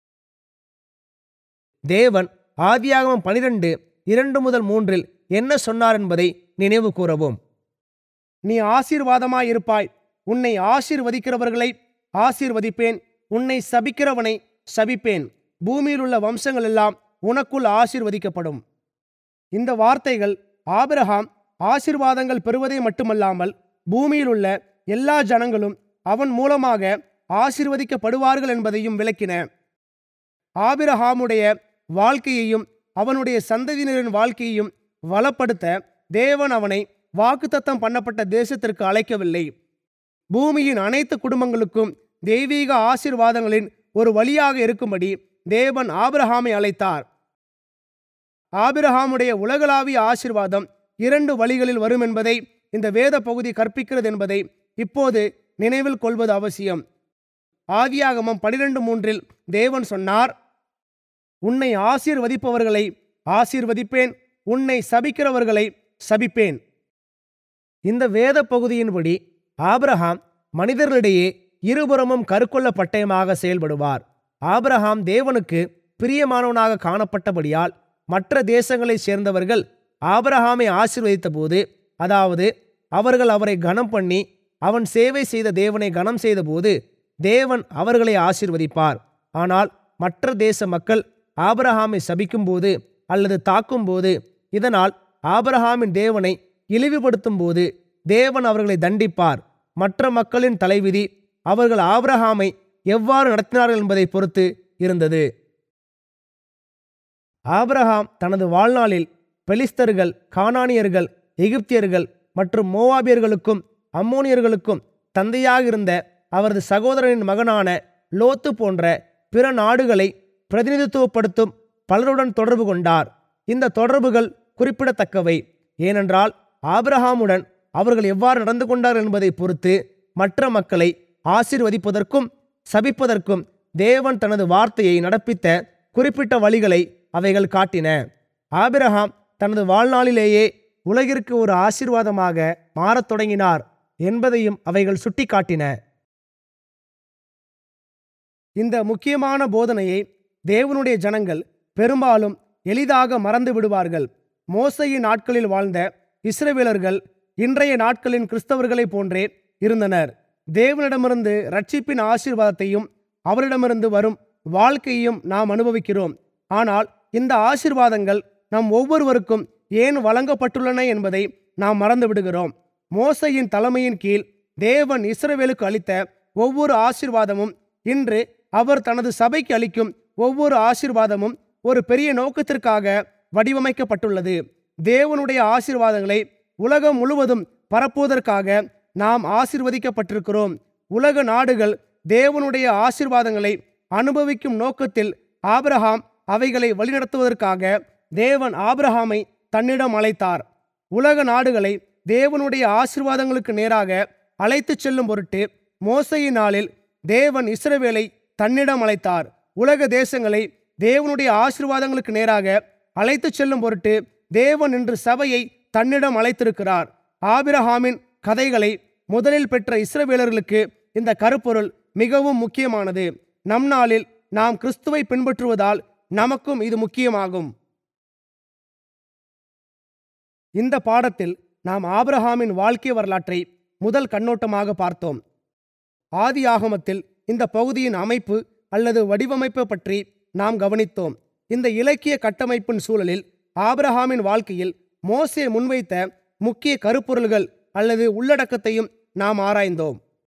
தேவன் ஆதியாகமம் பனிரெண்டு இரண்டு முதல் மூன்றில் என்ன சொன்னார் என்பதை நினைவு கூறவும் நீ ஆசீர்வாதமாயிருப்பாய் உன்னை ஆசீர்வதிக்கிறவர்களை ஆசீர்வதிப்பேன் உன்னை சபிக்கிறவனை சபிப்பேன் பூமியில் உள்ள வம்சங்கள் எல்லாம் உனக்குள் ஆசீர்வதிக்கப்படும் இந்த வார்த்தைகள் ஆபிரகாம் ஆசீர்வாதங்கள் பெறுவதே மட்டுமல்லாமல் பூமியில் உள்ள எல்லா ஜனங்களும் அவன் மூலமாக ஆசீர்வதிக்கப்படுவார்கள் என்பதையும் விளக்கின ஆபிரஹாமுடைய வாழ்க்கையையும் அவனுடைய சந்ததியினரின் வாழ்க்கையையும் வளப்படுத்த தேவன் அவனை வாக்குத்தத்தம் பண்ணப்பட்ட தேசத்திற்கு அழைக்கவில்லை பூமியின் அனைத்து குடும்பங்களுக்கும் தெய்வீக ஆசீர்வாதங்களின் ஒரு வழியாக இருக்கும்படி தேவன் ஆபிரஹாமை அழைத்தார் ஆபிரஹாமுடைய உலகளாவிய ஆசீர்வாதம் இரண்டு வழிகளில் வரும் என்பதை இந்த வேத பகுதி கற்பிக்கிறது என்பதை இப்போது நினைவில் கொள்வது அவசியம் ஆதியாகமம் பனிரெண்டு மூன்றில் தேவன் சொன்னார் உன்னை ஆசீர்வதிப்பவர்களை ஆசீர்வதிப்பேன் உன்னை சபிக்கிறவர்களை சபிப்பேன் இந்த வேத பகுதியின்படி ஆபிரகாம் மனிதர்களிடையே இருபுறமும் கருக்கொள்ள பட்டயமாக செயல்படுவார் ஆபிரகாம் தேவனுக்கு பிரியமானவனாக காணப்பட்டபடியால் மற்ற தேசங்களைச் சேர்ந்தவர்கள் ஆபிரகாமை ஆசீர்வதித்த போது அதாவது அவர்கள் அவரை கனம் பண்ணி அவன் சேவை செய்த தேவனை கனம் செய்தபோது தேவன் அவர்களை ஆசீர்வதிப்பார் ஆனால் மற்ற தேச மக்கள் ஆபிரகாமை சபிக்கும்போது அல்லது தாக்கும்போது இதனால் ஆபிரகாமின் தேவனை இழிவுபடுத்தும் போது தேவன் அவர்களை தண்டிப்பார் மற்ற மக்களின் தலைவிதி அவர்கள் ஆபிரகாமை எவ்வாறு நடத்தினார்கள் என்பதை பொறுத்து இருந்தது ஆபிரகாம் தனது வாழ்நாளில் பெலிஸ்தர்கள் கானானியர்கள் எகிப்தியர்கள் மற்றும் மோவாபியர்களுக்கும் அம்மோனியர்களுக்கும் தந்தையாக இருந்த அவரது சகோதரனின் மகனான லோத்து போன்ற பிற நாடுகளை பிரதிநிதித்துவப்படுத்தும் பலருடன் தொடர்பு கொண்டார் இந்த தொடர்புகள் குறிப்பிடத்தக்கவை ஏனென்றால் ஆபிரஹாமுடன் அவர்கள் எவ்வாறு நடந்து கொண்டார் என்பதை பொறுத்து மற்ற மக்களை ஆசீர்வதிப்பதற்கும் சபிப்பதற்கும் தேவன் தனது வார்த்தையை நடப்பித்த குறிப்பிட்ட வழிகளை அவைகள் காட்டின ஆபிரகாம் தனது வாழ்நாளிலேயே உலகிற்கு ஒரு ஆசீர்வாதமாக மாறத் தொடங்கினார் என்பதையும் அவைகள் சுட்டிக்காட்டின இந்த முக்கியமான போதனையை தேவனுடைய ஜனங்கள் பெரும்பாலும் எளிதாக மறந்து விடுவார்கள் மோசையின் நாட்களில் வாழ்ந்த இஸ்ரவேலர்கள் இன்றைய நாட்களின் கிறிஸ்தவர்களைப் போன்றே இருந்தனர் தேவனிடமிருந்து ரட்சிப்பின் ஆசீர்வாதத்தையும் அவரிடமிருந்து வரும் வாழ்க்கையையும் நாம் அனுபவிக்கிறோம் ஆனால் இந்த ஆசீர்வாதங்கள் நம் ஒவ்வொருவருக்கும் ஏன் வழங்கப்பட்டுள்ளன என்பதை நாம் மறந்து விடுகிறோம் மோசையின் தலைமையின் கீழ் தேவன் இஸ்ரவேலுக்கு அளித்த ஒவ்வொரு ஆசீர்வாதமும் இன்று அவர் தனது சபைக்கு அளிக்கும் ஒவ்வொரு ஆசீர்வாதமும் ஒரு பெரிய நோக்கத்திற்காக வடிவமைக்கப்பட்டுள்ளது தேவனுடைய ஆசீர்வாதங்களை உலகம் முழுவதும் பரப்புவதற்காக நாம் ஆசீர்வதிக்கப்பட்டிருக்கிறோம் உலக நாடுகள் தேவனுடைய ஆசீர்வாதங்களை அனுபவிக்கும் நோக்கத்தில் ஆபிரகாம் அவைகளை வழிநடத்துவதற்காக தேவன் ஆபிரகாமை தன்னிடம் அழைத்தார் உலக நாடுகளை தேவனுடைய ஆசீர்வாதங்களுக்கு நேராக அழைத்துச் செல்லும் பொருட்டு மோசையின் நாளில் தேவன் இஸ்ரவேலை தன்னிடம் அழைத்தார் உலக தேசங்களை தேவனுடைய ஆசீர்வாதங்களுக்கு நேராக அழைத்துச் செல்லும் பொருட்டு தேவன் இன்று சபையை தன்னிடம் அழைத்திருக்கிறார் ஆபிரஹாமின் கதைகளை முதலில் பெற்ற இஸ்ரவேலர்களுக்கு இந்த கருப்பொருள் மிகவும் முக்கியமானது நம் நாளில் நாம் கிறிஸ்துவை பின்பற்றுவதால் நமக்கும் இது முக்கியமாகும் இந்த பாடத்தில் நாம் ஆபிரஹாமின் வாழ்க்கை வரலாற்றை முதல் கண்ணோட்டமாக பார்த்தோம் ஆதி ஆகமத்தில் இந்த பகுதியின் அமைப்பு அல்லது வடிவமைப்பு பற்றி நாம் கவனித்தோம் இந்த இலக்கிய கட்டமைப்பின் சூழலில் ஆபிரஹாமின் வாழ்க்கையில் மோசே முன்வைத்த முக்கிய கருப்பொருள்கள் அல்லது உள்ளடக்கத்தையும் நாம் ஆராய்ந்தோம்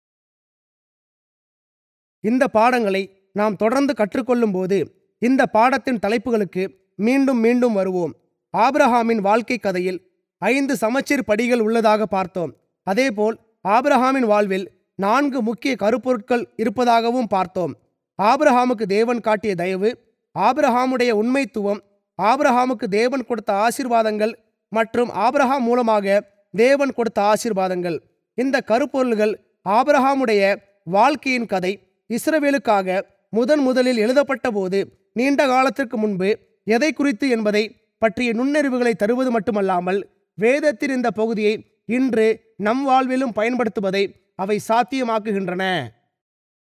இந்த பாடங்களை நாம் தொடர்ந்து கற்றுக்கொள்ளும் போது இந்த பாடத்தின் தலைப்புகளுக்கு மீண்டும் மீண்டும் வருவோம் ஆபிரஹாமின் வாழ்க்கை கதையில் ஐந்து சமச்சீர் படிகள் உள்ளதாக பார்த்தோம் அதேபோல் ஆபிரஹாமின் வாழ்வில் நான்கு முக்கிய கருப்பொருட்கள் இருப்பதாகவும் பார்த்தோம் ஆபிரஹாமுக்கு தேவன் காட்டிய தயவு ஆபிரஹாமுடைய உண்மைத்துவம் ஆபிரஹாமுக்கு தேவன் கொடுத்த ஆசீர்வாதங்கள் மற்றும் ஆபிரஹாம் மூலமாக தேவன் கொடுத்த ஆசீர்வாதங்கள் இந்த கருப்பொருள்கள் ஆபிரஹாமுடைய வாழ்க்கையின் கதை இஸ்ரவேலுக்காக முதன் முதலில் எழுதப்பட்ட போது நீண்ட காலத்திற்கு முன்பு எதை குறித்து என்பதை பற்றிய நுண்ணறிவுகளை தருவது மட்டுமல்லாமல் வேதத்தின் இந்த பகுதியை இன்று நம் வாழ்விலும் பயன்படுத்துவதை அவை சாத்தியமாக்குகின்றன